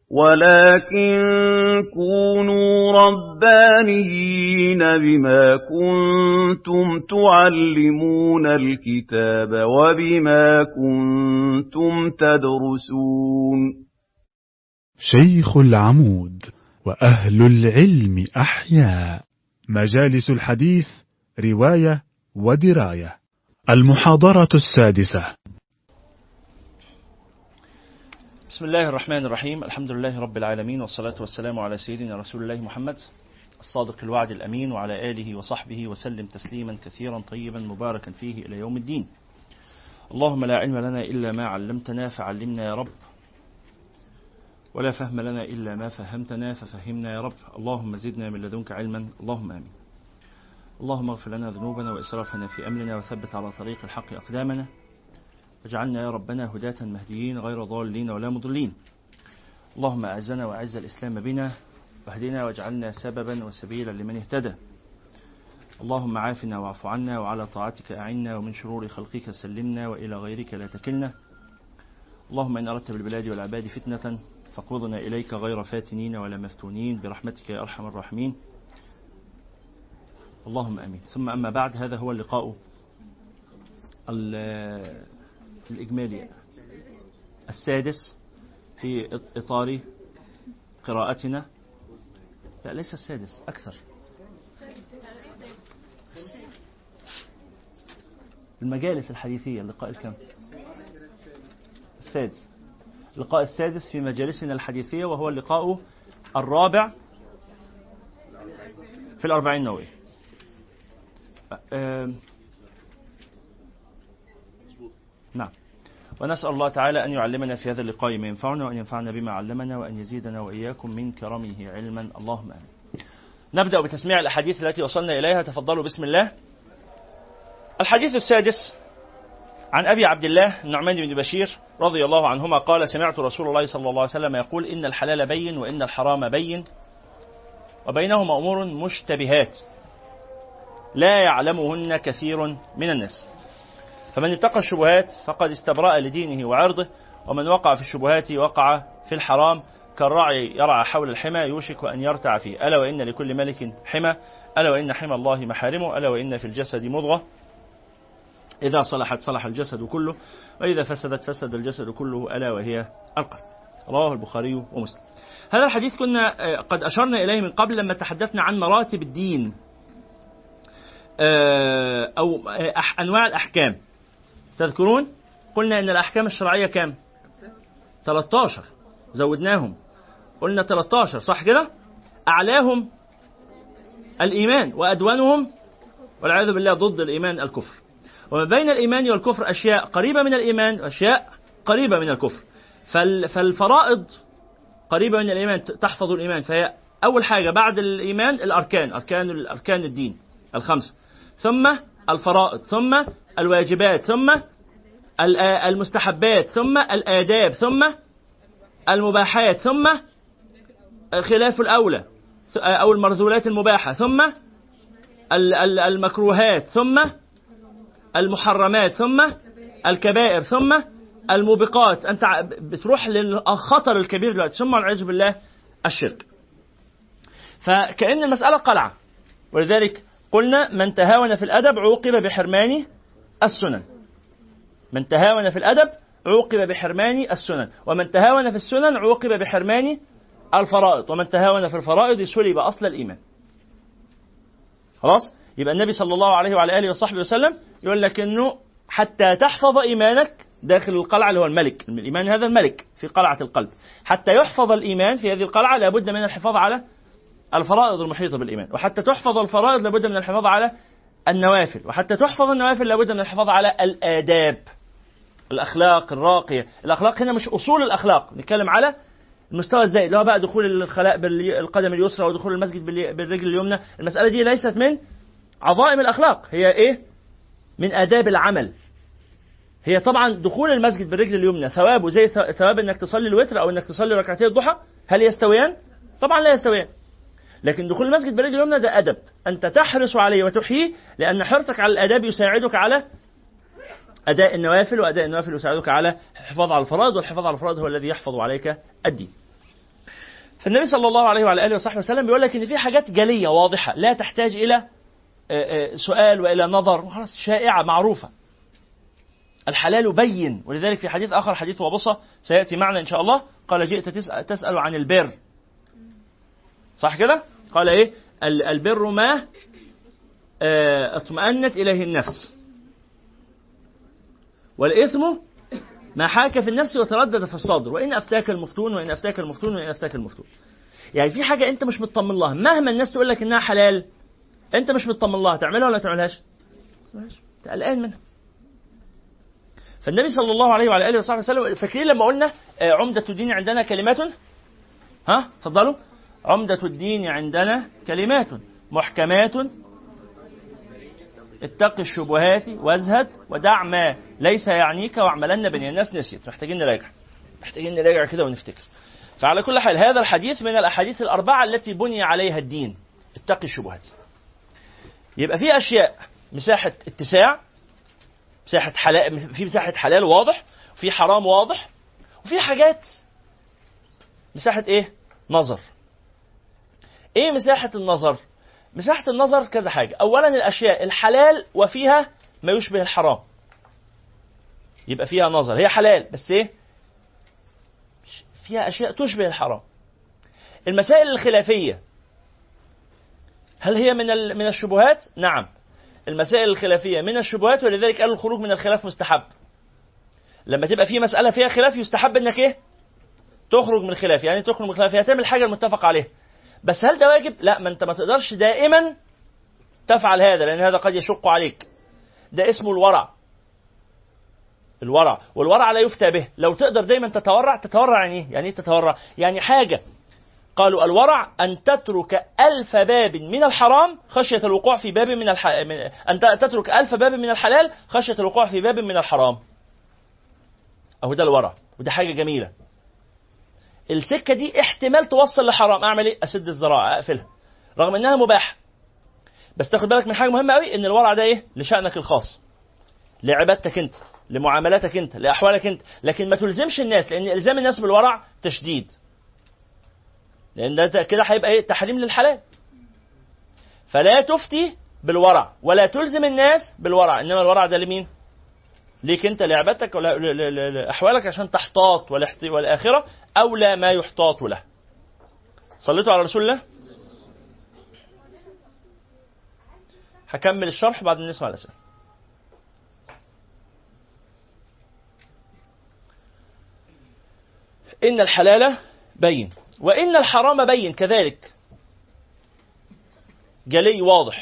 ولكن كونوا ربانيين بما كنتم تعلمون الكتاب وبما كنتم تدرسون شيخ العمود وأهل العلم أحياء مجالس الحديث رواية ودراية المحاضرة السادسة بسم الله الرحمن الرحيم الحمد لله رب العالمين والصلاة والسلام على سيدنا رسول الله محمد الصادق الوعد الأمين وعلى آله وصحبه وسلم تسليما كثيرا طيبا مباركا فيه إلى يوم الدين اللهم لا علم لنا إلا ما علمتنا فعلمنا يا رب ولا فهم لنا إلا ما فهمتنا ففهمنا يا رب اللهم زدنا من لدنك علما اللهم آمين اللهم اغفر لنا ذنوبنا وإسرافنا في أمرنا وثبت على طريق الحق أقدامنا واجعلنا يا ربنا هداة مهديين غير ضالين ولا مضلين اللهم أعزنا وأعز الإسلام بنا واهدنا واجعلنا سببا وسبيلا لمن اهتدى اللهم عافنا واعف عنا وعلى طاعتك أعنا ومن شرور خلقك سلمنا وإلى غيرك لا تكلنا اللهم إن أردت بالبلاد والعباد فتنة فقوضنا إليك غير فاتنين ولا مفتونين برحمتك يا أرحم الراحمين اللهم أمين ثم أما بعد هذا هو اللقاء الإجمالي السادس في إطار قراءتنا لا ليس السادس أكثر المجالس الحديثية اللقاء الكم السادس اللقاء السادس في مجالسنا الحديثية وهو اللقاء الرابع في الأربعين نووي نعم ونسأل الله تعالى أن يعلمنا في هذا اللقاء ما ينفعنا وأن ينفعنا بما علمنا وأن يزيدنا وإياكم من كرمه علما اللهم آمين نبدأ بتسميع الأحاديث التي وصلنا إليها تفضلوا بسم الله الحديث السادس عن أبي عبد الله النعمان بن بشير رضي الله عنهما قال سمعت رسول الله صلى الله عليه وسلم يقول إن الحلال بين وإن الحرام بين وبينهما أمور مشتبهات لا يعلمهن كثير من الناس فمن اتقى الشبهات فقد استبرأ لدينه وعرضه ومن وقع في الشبهات وقع في الحرام كالراعي يرعى حول الحمى يوشك أن يرتع فيه ألا وإن لكل ملك حمى ألا وإن حمى الله محارمه ألا وإن في الجسد مضغة إذا صلحت صلح الجسد كله وإذا فسدت فسد الجسد كله ألا وهي القلب رواه البخاري ومسلم هذا الحديث كنا قد أشرنا إليه من قبل لما تحدثنا عن مراتب الدين أو أنواع الأحكام تذكرون قلنا ان الاحكام الشرعيه كام 13 زودناهم قلنا 13 صح كده اعلاهم الايمان وادونهم والعياذ بالله ضد الايمان الكفر وما بين الايمان والكفر اشياء قريبه من الايمان واشياء قريبه من الكفر فالفرائض قريبه من الايمان تحفظ الايمان فهي اول حاجه بعد الايمان الاركان اركان اركان الدين الخمسه ثم الفرائض ثم الواجبات ثم المستحبات ثم الآداب ثم المباحات ثم خلاف الأولى أو المرذولات المباحة ثم المكروهات ثم المحرمات ثم الكبائر ثم الموبقات أنت بتروح للخطر الكبير دلوقتي ثم والعياذ بالله الشرك فكأن المسألة قلعة ولذلك قلنا من تهاون في الأدب عوقب بحرمان السنن من تهاون في الأدب عوقب بحرمان السنن ومن تهاون في السنن عوقب بحرمان الفرائض ومن تهاون في الفرائض سلب أصل الإيمان خلاص يبقى النبي صلى الله عليه وعلى آله وصحبه وسلم يقول لك أنه حتى تحفظ إيمانك داخل القلعة اللي هو الملك الإيمان هذا الملك في قلعة القلب حتى يحفظ الإيمان في هذه القلعة لابد من الحفاظ على الفرائض المحيطة بالإيمان وحتى تحفظ الفرائض لابد من الحفاظ على النوافل وحتى تحفظ النوافل لابد من الحفاظ على الآداب الأخلاق الراقية الأخلاق هنا مش أصول الأخلاق نتكلم على المستوى الزائد اللي هو بقى دخول الخلاء بالقدم اليسرى ودخول المسجد بالرجل اليمنى المسألة دي ليست من عظائم الأخلاق هي إيه من آداب العمل هي طبعا دخول المسجد بالرجل اليمنى ثوابه زي ثواب انك تصلي الوتر او انك تصلي ركعتي الضحى هل يستويان؟ طبعا لا يستويان لكن دخول المسجد بالرجل اليمنى ده ادب انت تحرص عليه وتحييه لان حرصك على الاداب يساعدك على اداء النوافل واداء النوافل يساعدك على الحفاظ على الفرائض والحفاظ على الفرائض هو الذي يحفظ عليك الدين فالنبي صلى الله عليه وعلى اله وصحبه وسلم بيقول لك ان في حاجات جليه واضحه لا تحتاج الى آه، آه، سؤال والى نظر خلاص شائعه معروفه الحلال بين ولذلك في حديث اخر حديث وبصه سياتي معنا ان شاء الله قال جئت تسأل, تسال عن البر صح كده قال ايه ال- البر ما آه، اطمأنت اليه النفس والاثم ما حاك في النفس وتردد في الصدر وان افتاك المفتون وان افتاك المفتون وان افتاك المفتون يعني في حاجه انت مش مطمن لها مهما الناس تقول لك انها حلال انت مش مطمن لها تعملها ولا تعملهاش تعملهاش. أنت قلقان منها فالنبي صلى الله عليه وعلى اله وصحبه وسلم فاكرين لما قلنا آه، عمدة الدين عندنا كلمات ها اتفضلوا عمدة الدين عندنا كلمات محكمات اتق الشبهات وازهد ودع ما ليس يعنيك واعملن بني الناس نسيت محتاجين نراجع محتاجين نراجع كده ونفتكر فعلى كل حال هذا الحديث من الاحاديث الاربعه التي بني عليها الدين اتق الشبهات يبقى في اشياء مساحه اتساع مساحه حلال في مساحه حلال واضح وفي حرام واضح وفي حاجات مساحه ايه نظر ايه مساحه النظر مساحه النظر كذا حاجه اولا الاشياء الحلال وفيها ما يشبه الحرام يبقى فيها نظر هي حلال بس ايه فيها اشياء تشبه الحرام المسائل الخلافيه هل هي من ال- من الشبهات نعم المسائل الخلافيه من الشبهات ولذلك قالوا الخروج من الخلاف مستحب لما تبقى في مساله فيها خلاف يستحب انك ايه تخرج من الخلاف يعني تخرج من الخلاف يعني تعمل حاجه المتفق عليها بس هل ده واجب لا ما انت ما تقدرش دائما تفعل هذا لان هذا قد يشق عليك ده اسمه الورع الورع والورع لا يفتى به لو تقدر دايما تتورع تتورع يعني ايه يعني ايه تتورع يعني حاجه قالوا الورع أن تترك ألف باب من الحرام خشية الوقوع في باب من الح... من... أن ت- تترك ألف باب من الحلال خشية الوقوع في باب من الحرام أهو ده الورع وده حاجة جميلة السكة دي احتمال توصل لحرام أعمل إيه؟ أسد الذراع أقفلها رغم إنها مباحة بس تاخد بالك من حاجة مهمة قوي إن الورع ده إيه؟ لشأنك الخاص لعبادتك أنت لمعاملاتك أنت لأحوالك أنت لكن ما تلزمش الناس لأن إلزام الناس بالورع تشديد لان ده كده هيبقى ايه تحريم للحلال فلا تفتي بالورع ولا تلزم الناس بالورع انما الورع ده لمين ليك انت لعبتك ولا ل- ل- ل- لاحوالك عشان تحتاط والاحت- والاخره اولى ما يحتاط له صليتوا على رسول الله هكمل الشرح بعد نسمع الاسئله ان الحلال بين وإن الحرام بين كذلك جلي واضح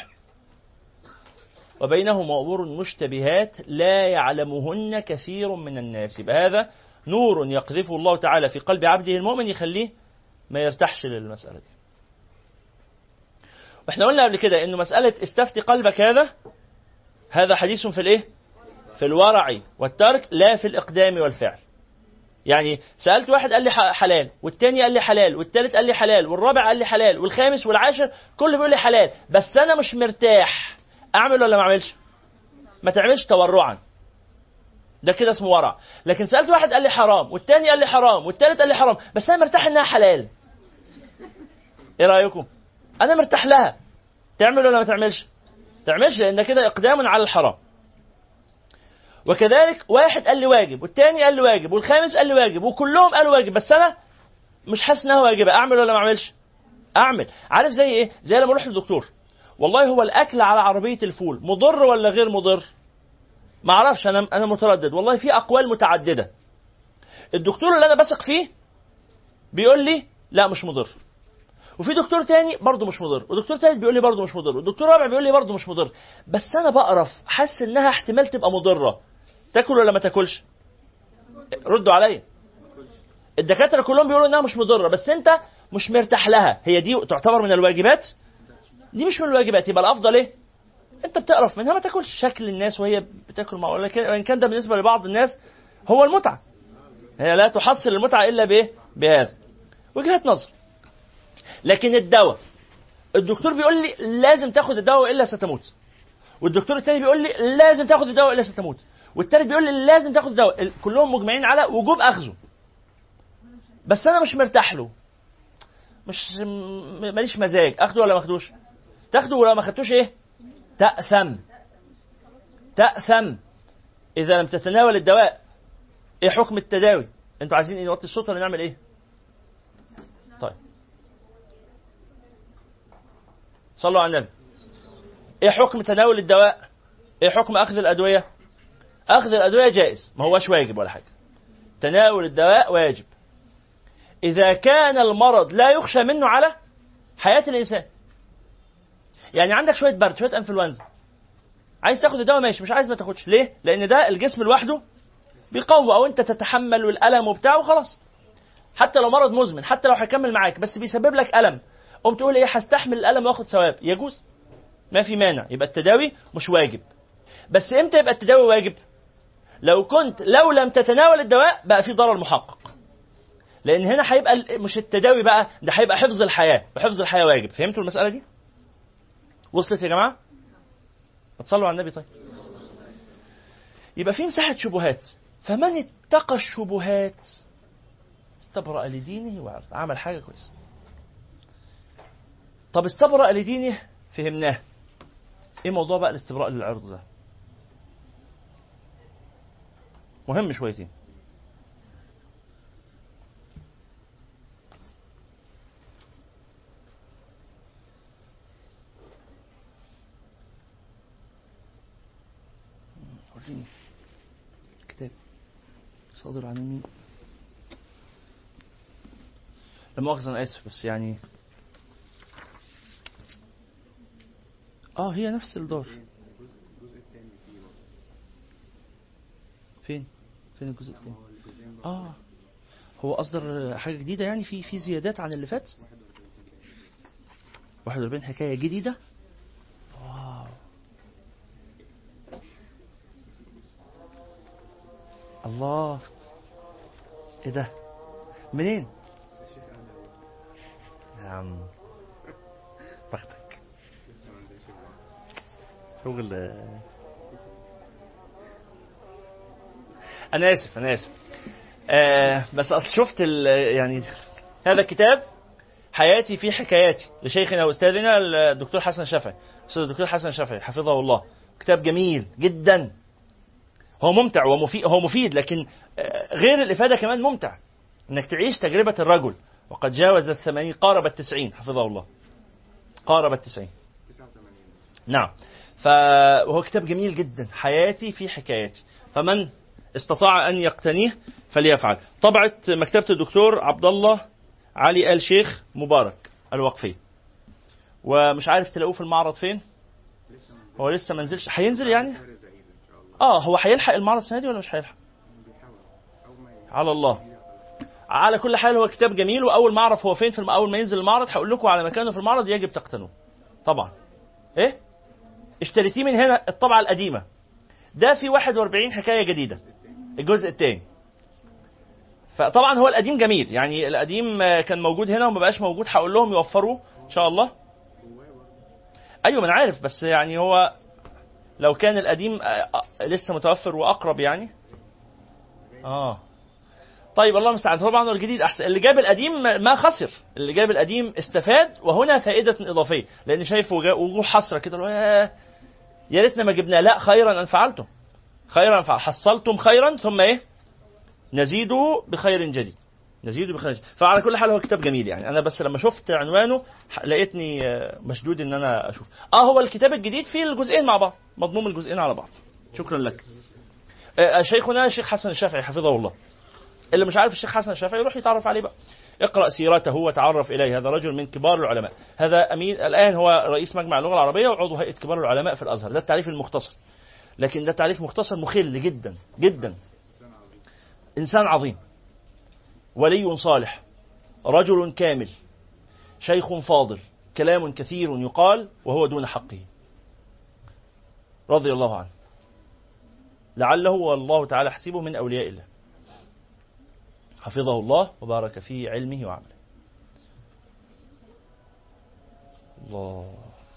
وبينهما أمور مشتبهات لا يعلمهن كثير من الناس بهذا نور يقذفه الله تعالى في قلب عبده المؤمن يخليه ما يرتاحش للمسألة دي واحنا قلنا قبل كده انه مسألة استفتي قلبك هذا هذا حديث في الايه في الورع والترك لا في الإقدام والفعل يعني سالت واحد قال لي ح- حلال والتاني قال لي حلال والتالت قال لي حلال والرابع قال لي حلال والخامس والعاشر كله بيقول لي حلال بس انا مش مرتاح اعمل ولا ما اعملش ما تعملش تورعا ده كده اسمه ورع لكن سالت واحد قال لي حرام والتاني قال لي حرام والتالت قال لي حرام بس انا مرتاح انها حلال ايه رايكم انا مرتاح لها تعمل ولا ما تعملش تعملش لان ده كده اقدام على الحرام وكذلك واحد قال لي واجب والتاني قال لي واجب والخامس قال لي واجب وكلهم قالوا واجب بس انا مش حاسس انها واجبه اعمل ولا ما اعملش اعمل عارف زي ايه زي لما اروح للدكتور والله هو الاكل على عربيه الفول مضر ولا غير مضر ما اعرفش انا انا متردد والله في اقوال متعدده الدكتور اللي انا بثق فيه بيقول لي لا مش مضر وفي دكتور تاني برضه مش مضر ودكتور تالت بيقول لي برضه مش مضر ودكتور رابع بيقول لي برضه مش مضر بس انا بقرف حاسس انها احتمال تبقى مضره تاكل ولا ما تاكلش ردوا عليا الدكاتره كلهم بيقولوا انها مش مضره بس انت مش مرتاح لها هي دي تعتبر من الواجبات دي مش من الواجبات يبقى الافضل ايه انت بتقرف منها ما تاكلش شكل الناس وهي بتاكل مع ولكن وان كان ده بالنسبه لبعض الناس هو المتعه هي لا تحصل المتعه الا بايه بهذا وجهه نظر لكن الدواء الدكتور بيقول لي لازم تاخد الدواء والا ستموت والدكتور الثاني بيقول لي لازم تاخد الدواء والا ستموت والثالث بيقول لي لازم تاخد الدواء ال- كلهم مجمعين على وجوب اخذه بس انا مش مرتاح له مش م- ماليش مزاج اخده ولا ما اخدوش تاخده ولا ما خدتوش ايه تأثم تأثم اذا لم تتناول الدواء ايه حكم التداوي انتوا عايزين ايه نوطي الصوت ولا نعمل ايه طيب صلوا على النبي ايه حكم تناول الدواء ايه حكم اخذ الادويه اخذ الادويه جائز ما هوش واجب ولا حاجه تناول الدواء واجب اذا كان المرض لا يخشى منه على حياه الانسان يعني عندك شويه برد شويه انفلونزا عايز تاخد الدواء ماشي مش عايز ما تاخدش ليه لان ده الجسم لوحده بيقوي او انت تتحمل الالم وبتاع وخلاص حتى لو مرض مزمن حتى لو هيكمل معاك بس بيسبب لك الم قوم تقول ايه هستحمل الالم واخد ثواب يجوز ما في مانع يبقى التداوي مش واجب بس امتى يبقى التداوي واجب لو كنت لو لم تتناول الدواء بقى في ضرر محقق لان هنا هيبقى ال- مش التداوي بقى ده هيبقى حفظ الحياه وحفظ الحياه واجب فهمتوا المساله دي وصلت يا جماعه ما تصلوا على النبي طيب يبقى في مساحه شبهات فمن اتقى الشبهات استبرأ لدينه وعرض عمل حاجه كويسه طب استبرأ لدينه فهمناه ايه موضوع بقى الاستبراء للعرض ده مهم شويتين وريني كتاب صادر عن مين لا مؤاخذة أنا آسف بس يعني اه هي نفس الدار فين فين الجزء الثاني اه هو اصدر حاجه جديده يعني في في زيادات عن اللي فات 41 حكايه جديده واو الله ايه ده منين يا عم بختك شغل انا اسف انا اسف آه بس اصل شفت ال- يعني هذا الكتاب حياتي في حكاياتي لشيخنا واستاذنا الدكتور حسن شافعي استاذ الدكتور حسن شافعي حفظه الله كتاب جميل جدا هو ممتع ومفيد هو مفيد لكن آه، غير الافاده كمان ممتع انك تعيش تجربه الرجل وقد جاوز الثمانين قارب التسعين حفظه الله قارب التسعين نعم فهو كتاب جميل جدا حياتي في حكاياتي فمن استطاع ان يقتنيه فليفعل طبعة مكتبة الدكتور عبد الله علي آل شيخ مبارك الوقفي ومش عارف تلاقوه في المعرض فين هو لسه ما نزلش هينزل يعني اه هو هيلحق المعرض السنه دي ولا مش هيلحق على الله على كل حال هو كتاب جميل واول ما اعرف هو فين في الم... اول ما ينزل المعرض هقول لكم على مكانه في المعرض يجب تقتنوه طبعا ايه اشتريتيه من هنا الطبعه القديمه ده في 41 حكايه جديده الجزء الثاني فطبعا هو القديم جميل يعني القديم آه، كان موجود هنا وما بقاش موجود هقول لهم يوفروه ان شاء الله ايوه ما انا عارف بس يعني هو لو كان القديم آه، آه، لسه متوفر واقرب يعني اه طيب الله المستعان طبعا هو الجديد احسن اللي جاب القديم ما خسر اللي جاب القديم استفاد وهنا فائده اضافيه لان شايف وجا- وجوه حسره كده اللي هو ياه، يا ريتنا ما جبناه لا خيرا ان فعلتم خيرا فعل حصلتم خيرا ثم ايه نزيده بخير جديد نزيده بخير جديد. فعلى كل حال هو كتاب جميل يعني انا بس لما شفت عنوانه ح- لقيتني آه، مشدود ان انا اشوف اه هو الكتاب الجديد فيه الجزئين مع بعض مضموم الجزئين على بعض شكرا لك آه، شيخنا الشيخ حسن الشافعي حفظه الله اللي مش عارف الشيخ حسن الشافعي يروح يتعرف عليه بقى اقرا سيرته وتعرف اليه هذا رجل من كبار العلماء هذا امين الان هو رئيس مجمع اللغه العربيه وعضو هيئه كبار العلماء في الازهر ده التعريف المختصر لكن ده تعريف مختصر مخل جدا جدا انسان عظيم ولي صالح رجل كامل شيخ فاضل كلام كثير يقال وهو دون حقه رضي الله عنه لعله والله تعالى حسيبه من اولياء الله حفظه الله وبارك في علمه وعمله الله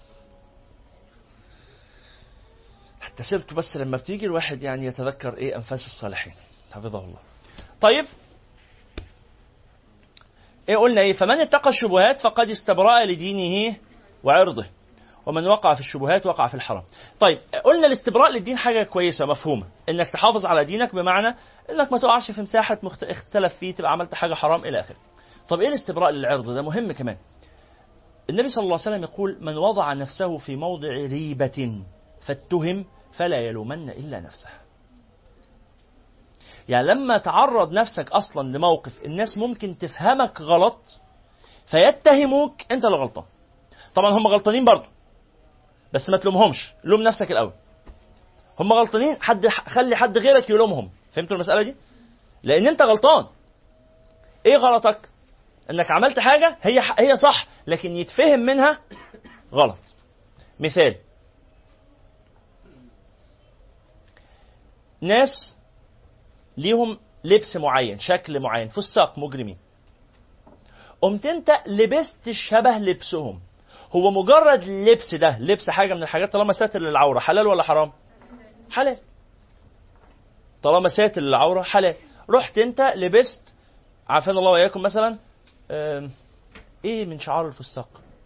حتى سيرته بس لما بتيجي الواحد يعني يتذكر ايه انفاس الصالحين حفظه الله طيب ايه قلنا ايه فمن اتقى الشبهات فقد استبرأ لدينه وعرضه ومن وقع في الشبهات وقع في الحرام طيب قلنا الاستبراء للدين حاجة كويسة مفهومة انك تحافظ على دينك بمعنى انك ما تقعش في مساحة مخت... اختلف فيه تبقى عملت حاجة حرام الى اخره طب ايه الاستبراء للعرض ده مهم كمان النبي صلى الله عليه وسلم يقول من وضع نفسه في موضع ريبة فاتهم فلا يلومن إلا نفسه يعني لما تعرض نفسك أصلا لموقف الناس ممكن تفهمك غلط فيتهموك أنت اللي غلطان طبعا هم غلطانين برضه بس ما تلومهمش لوم نفسك الأول هم غلطانين حد خلي حد غيرك يلومهم فهمتوا المسألة دي لأن أنت غلطان إيه غلطك انك عملت حاجه هي هي صح لكن يتفهم منها غلط مثال ناس ليهم لبس معين شكل معين فساق مجرمين قمت انت لبست شبه لبسهم هو مجرد اللبس ده لبس حاجه من الحاجات طالما ساتر للعوره حلال ولا حرام حلال طالما ساتر للعوره حلال رحت انت لبست عافانا الله واياكم مثلا ايه من شعار الفساق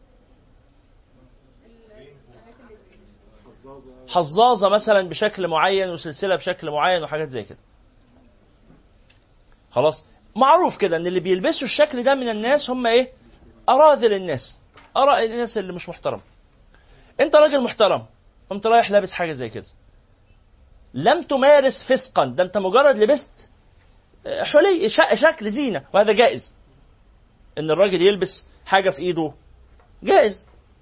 حظاظة مثلا بشكل معين وسلسلة بشكل معين وحاجات زي كده خلاص معروف كده ان اللي بيلبسوا الشكل ده من الناس هم ايه اراذل الناس اراء الناس اللي مش محترم انت راجل محترم قمت رايح لابس حاجه زي كده لم تمارس فسقا ده انت مجرد لبست حلي شكل زينه وهذا جائز ان الراجل يلبس حاجه في ايده جائز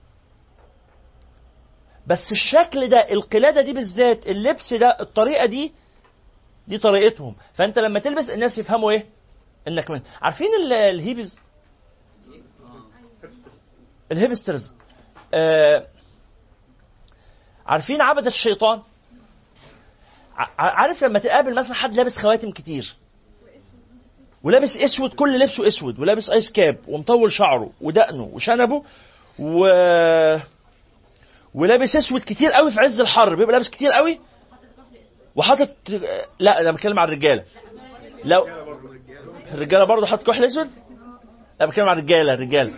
بس الشكل ده القلاده دي بالذات اللبس ده الطريقه دي دي طريقتهم فانت لما تلبس الناس يفهموا ايه انك من عارفين الهيبز الهيبسترز آه عارفين عبد الشيطان عارف لما تقابل مثلا حد لابس خواتم كتير ولابس اسود كل لبسه اسود ولابس ايس كاب ومطول شعره ودقنه وشنبه و ولابس اسود كتير قوي في عز الحر بيبقى لابس كتير قوي وحاطط لا انا بتكلم عن الرجاله لو الرجاله برضه حاطط كحل اسود لا بتكلم عن الرجاله الرجاله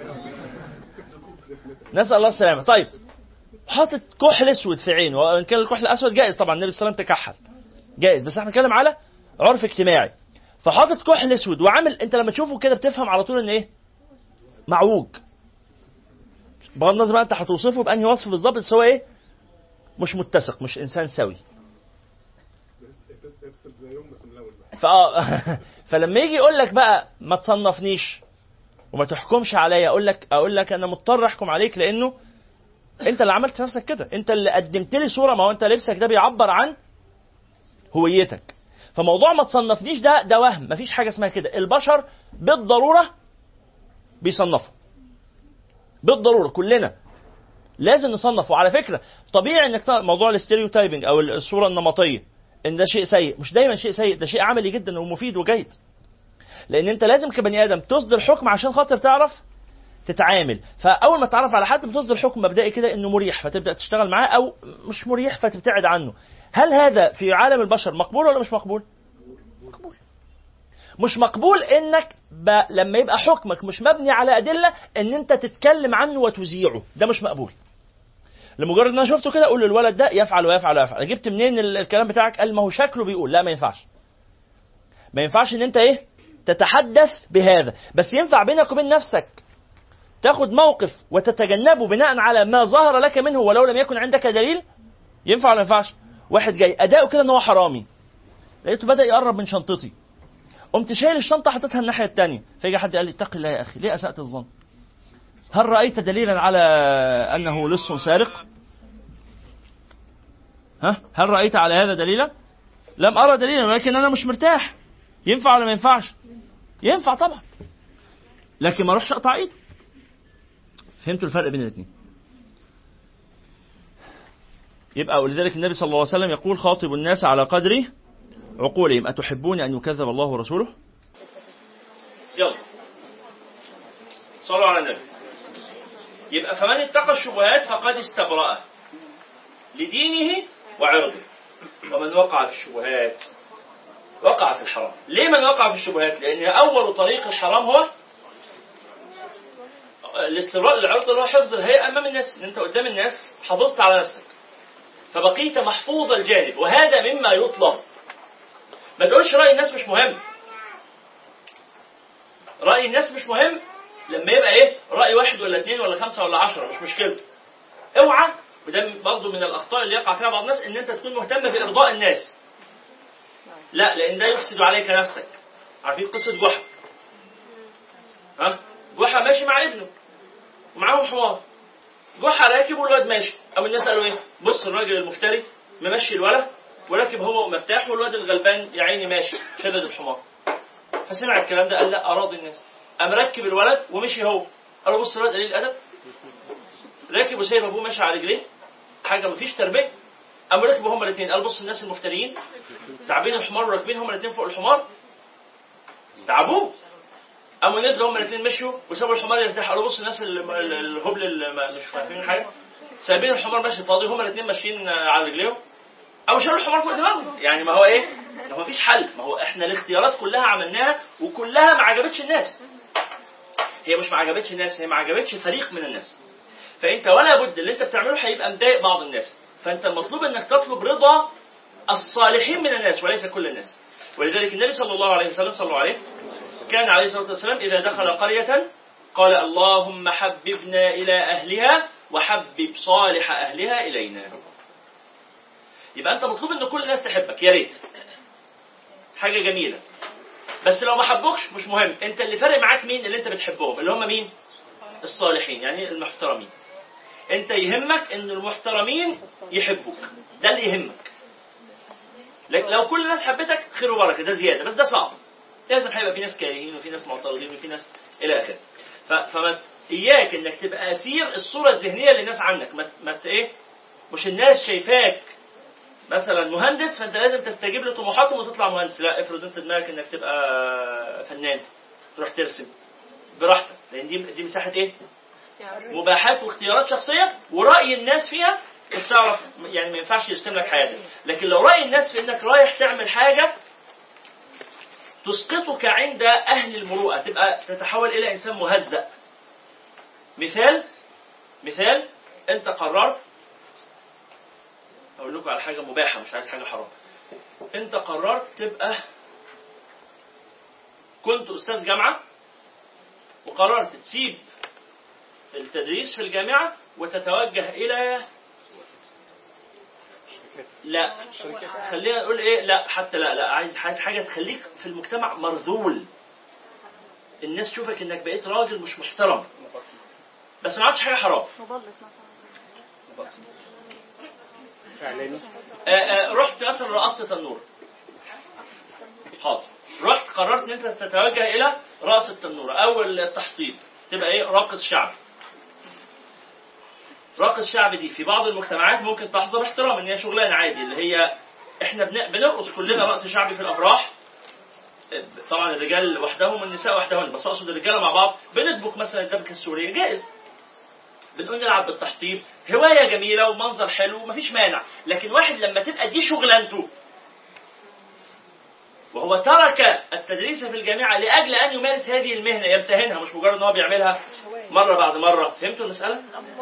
نسال الله السلامه طيب حاطط كحل اسود في عينه وان كان الكحل الاسود جائز طبعا النبي صلى الله عليه وسلم تكحل جائز بس احنا بنتكلم على عرف اجتماعي فحاطط كحل اسود وعامل انت لما تشوفه كده بتفهم على طول ان ايه معوج بغض النظر بقى انت هتوصفه بانهي وصف بالظبط بس هو ايه مش متسق مش انسان سوي فاه فلما يجي يقول لك بقى ما تصنفنيش وما تحكمش عليا اقول لك اقول لك انا مضطر احكم عليك لانه انت اللي عملت نفسك كده انت اللي قدمت لي صوره ما هو انت لبسك ده بيعبر عن هويتك فموضوع ما تصنفنيش ده ده وهم مفيش حاجه اسمها كده البشر بالضروره بيصنفوا بالضروره كلنا لازم نصنف وعلى فكره طبيعي انك موضوع الاستيريوتايبنج او الصوره النمطيه ان ده شيء سيء مش دايما شيء سيء ده شيء عملي جدا ومفيد وجيد لان انت لازم كبني ادم تصدر حكم عشان خاطر تعرف تتعامل فاول ما تعرف على حد بتصدر حكم مبدئي كده انه مريح فتبدا تشتغل معاه او مش مريح فتبتعد عنه هل هذا في عالم البشر مقبول ولا مش مقبول مقبول مش مقبول انك ب... لما يبقى حكمك مش مبني على ادله ان انت تتكلم عنه وتذيعه ده مش مقبول لمجرد ان انا شفته كده اقول للولد ده يفعل ويفعل ويفعل جبت منين الكلام بتاعك قال ما هو شكله بيقول لا ما ينفعش ما ينفعش ان انت ايه تتحدث بهذا بس ينفع بينك وبين نفسك تاخد موقف وتتجنبه بناء على ما ظهر لك منه ولو لم يكن عندك دليل ينفع ولا ما ينفعش واحد جاي اداؤه كده ان هو حرامي لقيته بدا يقرب من شنطتي قمت شايل الشنطه حطيتها الناحيه الثانيه فيجي حد قال لي اتق الله يا اخي ليه اسات الظن هل رايت دليلا على انه لص سارق ها هل رايت على هذا دليلا لم ارى دليلا ولكن انا مش مرتاح ينفع ولا ما ينفعش ينفع طبعا لكن ما اروحش اقطع ايده فهمتوا الفرق بين الاثنين يبقى ولذلك النبي صلى الله عليه وسلم يقول خاطب الناس على قدر عقولهم أتحبون أن يكذب الله ورسوله يلا صلوا على النبي يبقى فمن اتقى الشبهات فقد استبرأ لدينه وعرضه ومن وقع في الشبهات وقع في الحرام ليه من وقع في الشبهات لأن أول طريق الحرام هو الاستمرار العرض اللي هو حفظ الهيئه امام الناس ان انت قدام الناس حافظت على نفسك فبقيت محفوظ الجانب وهذا مما يطلب ما تقولش راي الناس مش مهم راي الناس مش مهم لما يبقى ايه راي واحد ولا اثنين ولا خمسه ولا عشرة مش مشكله اوعى وده برضه من الاخطاء اللي يقع فيها بعض الناس ان انت تكون مهتم بارضاء الناس لا لان ده يفسد عليك نفسك عارفين قصه جحا ها جحا ماشي مع ابنه ومعاهم حمار جحا راكب والواد ماشي او الناس قالوا ايه بص الراجل المفتري ممشي الولد وراكب هو مرتاح والواد الغلبان يا عيني ماشي شدد الحمار فسمع الكلام ده قال لا اراضي الناس قام ركب الولد ومشي هو قال له بص الولد قليل الادب راكب وسايب ابوه ماشي على رجليه حاجه مفيش تربيه قام ركبوا هما الاثنين قال بص الناس المفتريين تعبين الحمار وراكبين هما الاثنين فوق الحمار تعبوه قاموا نزلوا هما الاثنين مشوا وسابوا الحمار يرتاح قالوا بص الناس ال- ال- الهبل اللي ما- مش فاهمين حاجه سايبين الحمار ماشي فاضي هما الاثنين ماشيين على رجليهم او شالوا الحمار فوق دماغهم يعني ما هو ايه ما هو مفيش حل ما هو احنا الاختيارات كلها عملناها وكلها ما عجبتش الناس هي مش ما عجبتش الناس هي ما عجبتش فريق من الناس فانت ولا بد اللي انت بتعمله هيبقى مضايق بعض الناس فانت المطلوب انك تطلب رضا الصالحين من الناس وليس كل الناس ولذلك النبي صلى الله عليه وسلم صلى الله عليه كان عليه الصلاه والسلام اذا دخل قريه قال اللهم حببنا الى اهلها وحبب صالح اهلها الينا يبقى انت مطلوب ان كل الناس تحبك يا ريت حاجه جميله بس لو ما حبوكش مش مهم انت اللي فارق معاك مين اللي انت بتحبهم اللي هم مين الصالحين يعني المحترمين انت يهمك ان المحترمين يحبوك ده اللي يهمك لكن لو كل الناس حبتك خير وبركه ده زياده بس ده صعب لازم هيبقى في ناس كارهين وفي ناس معترضين وفي ناس الى اخره ف- فما اياك انك تبقى اسير الصوره الذهنيه للناس عنك ما ما ت- ايه مش الناس شايفاك مثلا مهندس فانت لازم تستجيب لطموحاتهم وتطلع مهندس لا افرض انت دماغك انك تبقى فنان تروح ترسم براحتك لان دي دي مساحه ايه مباحات واختيارات شخصيه وراي الناس فيها مش تعرف يعني ما ينفعش يرسم لك حياتك لكن لو راي الناس في انك رايح تعمل حاجه تسقطك عند اهل المروءه تبقى تتحول الى انسان مهزأ مثال مثال انت قررت اقول لكم على حاجه مباحه مش عايز حاجه حرام انت قررت تبقى كنت استاذ جامعه وقررت تسيب التدريس في الجامعه وتتوجه الى لا خلينا نقول ايه لا حتى لا لا عايز عايز حاجه تخليك في المجتمع مرذول الناس تشوفك انك بقيت راجل مش محترم بس ما عملتش حاجه حرام مضلت مثلا اعلاني آه، آه، رحت مثلا رقصت تنور حاضر رحت قررت ان انت تتوجه الى رقص التنوره او التحطيب تبقى ايه راقص شعبي راقص شعبي دي في بعض المجتمعات ممكن تحظى باحترام ان هي شغلانه عادي اللي هي احنا بن- بنرقص كلنا رقص شعبي في الافراح طبعا الرجال وحدهم والنساء وحدهن بس اقصد الرجاله مع بعض بندبك مثلا الدبكه السوريه جائز بنقول نلعب بالتحطيب هوايه جميله ومنظر حلو ومفيش مانع لكن واحد لما تبقى دي شغلانته وهو ترك التدريس في الجامعه لاجل ان يمارس هذه المهنه يمتهنها مش مجرد ان هو بيعملها مره بعد مره فهمتوا المساله؟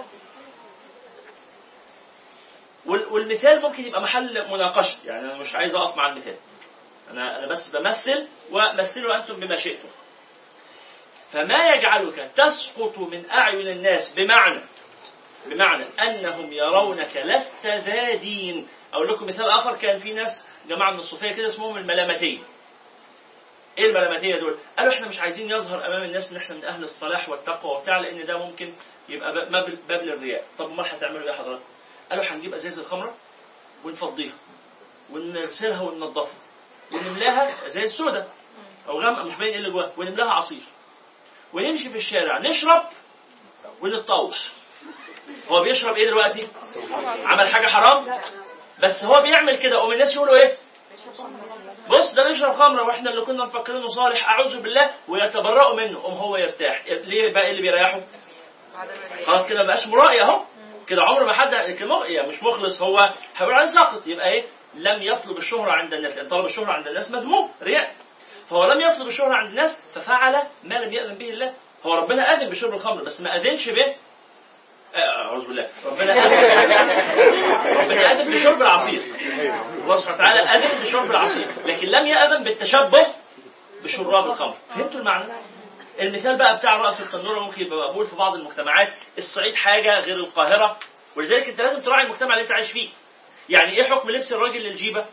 وال- والمثال ممكن يبقى محل مناقشه يعني انا مش عايز اقف مع المثال انا انا بس بمثل ومثلوا انتم بما شئتم فما يجعلك تسقط من اعين الناس بمعنى بمعنى انهم يرونك لست ذا دين اقول لكم مثال اخر كان في ناس جماعه من الصوفيه كده اسمهم الملامتيه ايه الملامتيه دول؟ قالوا احنا مش عايزين يظهر امام الناس ان احنا من اهل الصلاح والتقوى وبتاع لان ده ممكن يبقى باب باب- باب للرياء، طب امال هتعملوا ايه حضرتك؟ قالوا هنجيب ازاز الخمره ونفضيها ونغسلها وننضفها ونملاها ازاز سودا او غامقه مش باين ايه اللي جواها ونملاها عصير ونمشي في الشارع نشرب ونتطوح هو بيشرب ايه دلوقتي؟ عمل حاجه حرام؟ بس هو بيعمل كده قوم الناس يقولوا ايه؟ بص ده بيشرب خمره واحنا اللي كنا مفكرينه صالح اعوذ بالله ويتبرأوا منه قوم هو يرتاح ليه بقى إيه اللي بيريحه؟ خلاص كده ما بقاش مرائي اهو كده عمر ما حد يعني مش مخلص هو هيقول عليه ساقط يبقى ايه؟ لم يطلب الشهرة عند الناس لأن طلب الشهرة عند الناس مذموم رياء فهو لم يطلب الشهرة عند الناس ففعل ما لم يأذن به الله هو ربنا اذن بشرب الخمر بس ما اذنش به آه، اعوذ بالله ربنا اذن ربنا اذن بشرب العصير الله سبحانه وتعالى اذن بشرب العصير لكن لم ياذن بالتشبه بشراب الخمر فهمتوا المعنى المثال بقى بتاع راس التنوره ممكن يبقى مقبول في بعض المجتمعات الصعيد حاجه غير القاهره ولذلك انت لازم تراعي المجتمع اللي انت عايش فيه يعني ايه حكم لبس الراجل للجيبه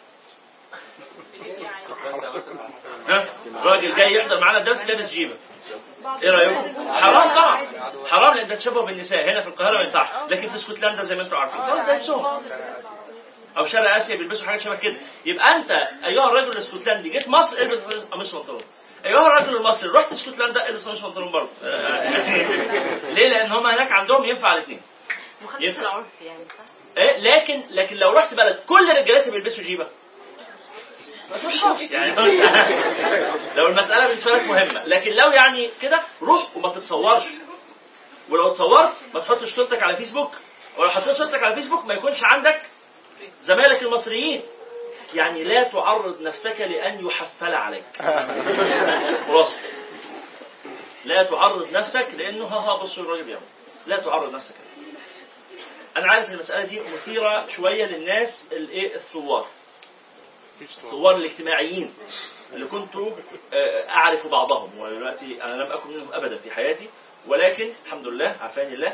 ها راجل جاي يحضر معانا الدرس لابس جيبه ايه رايكم؟ حرام طبعا حرام لان ده تشبه بالنساء هنا في القاهره ما ينفعش لكن في اسكتلندا زي ما انتم عارفين خلاص ده لبسهم او شرق اسيا بيلبسوا حاجات شبه كده يبقى انت ايها الرجل الاسكتلندي جيت مصر البس قميص وبنطلون ايها الرجل المصري رحت اسكتلندا البس قميص وبنطلون برضه ليه؟ لان هم هناك عندهم ينفع الاثنين مخالفة ينفع. العرف يعني صح؟ إيه؟ لكن لكن لو رحت بلد كل رجالتها بيلبسوا جيبه ما تروحش يعني لو المساله بالنسبه لك مهمه لكن لو يعني كده روح وما تتصورش ولو اتصورت ما تحطش صورتك على فيسبوك ولو حطيت صورتك على فيسبوك ما يكونش عندك زمايلك المصريين يعني لا تعرض نفسك لان يحفل عليك خلاص لا تعرض نفسك لانه ها ها بصوا الراجل بيعمل لا تعرض نفسك انا عارف ان المساله دي مثيره شويه للناس الايه الثوار الثوار الاجتماعيين اللي كنت آه، اعرف بعضهم ودلوقتي انا لم اكن منهم ابدا في حياتي ولكن الحمد لله عافاني الله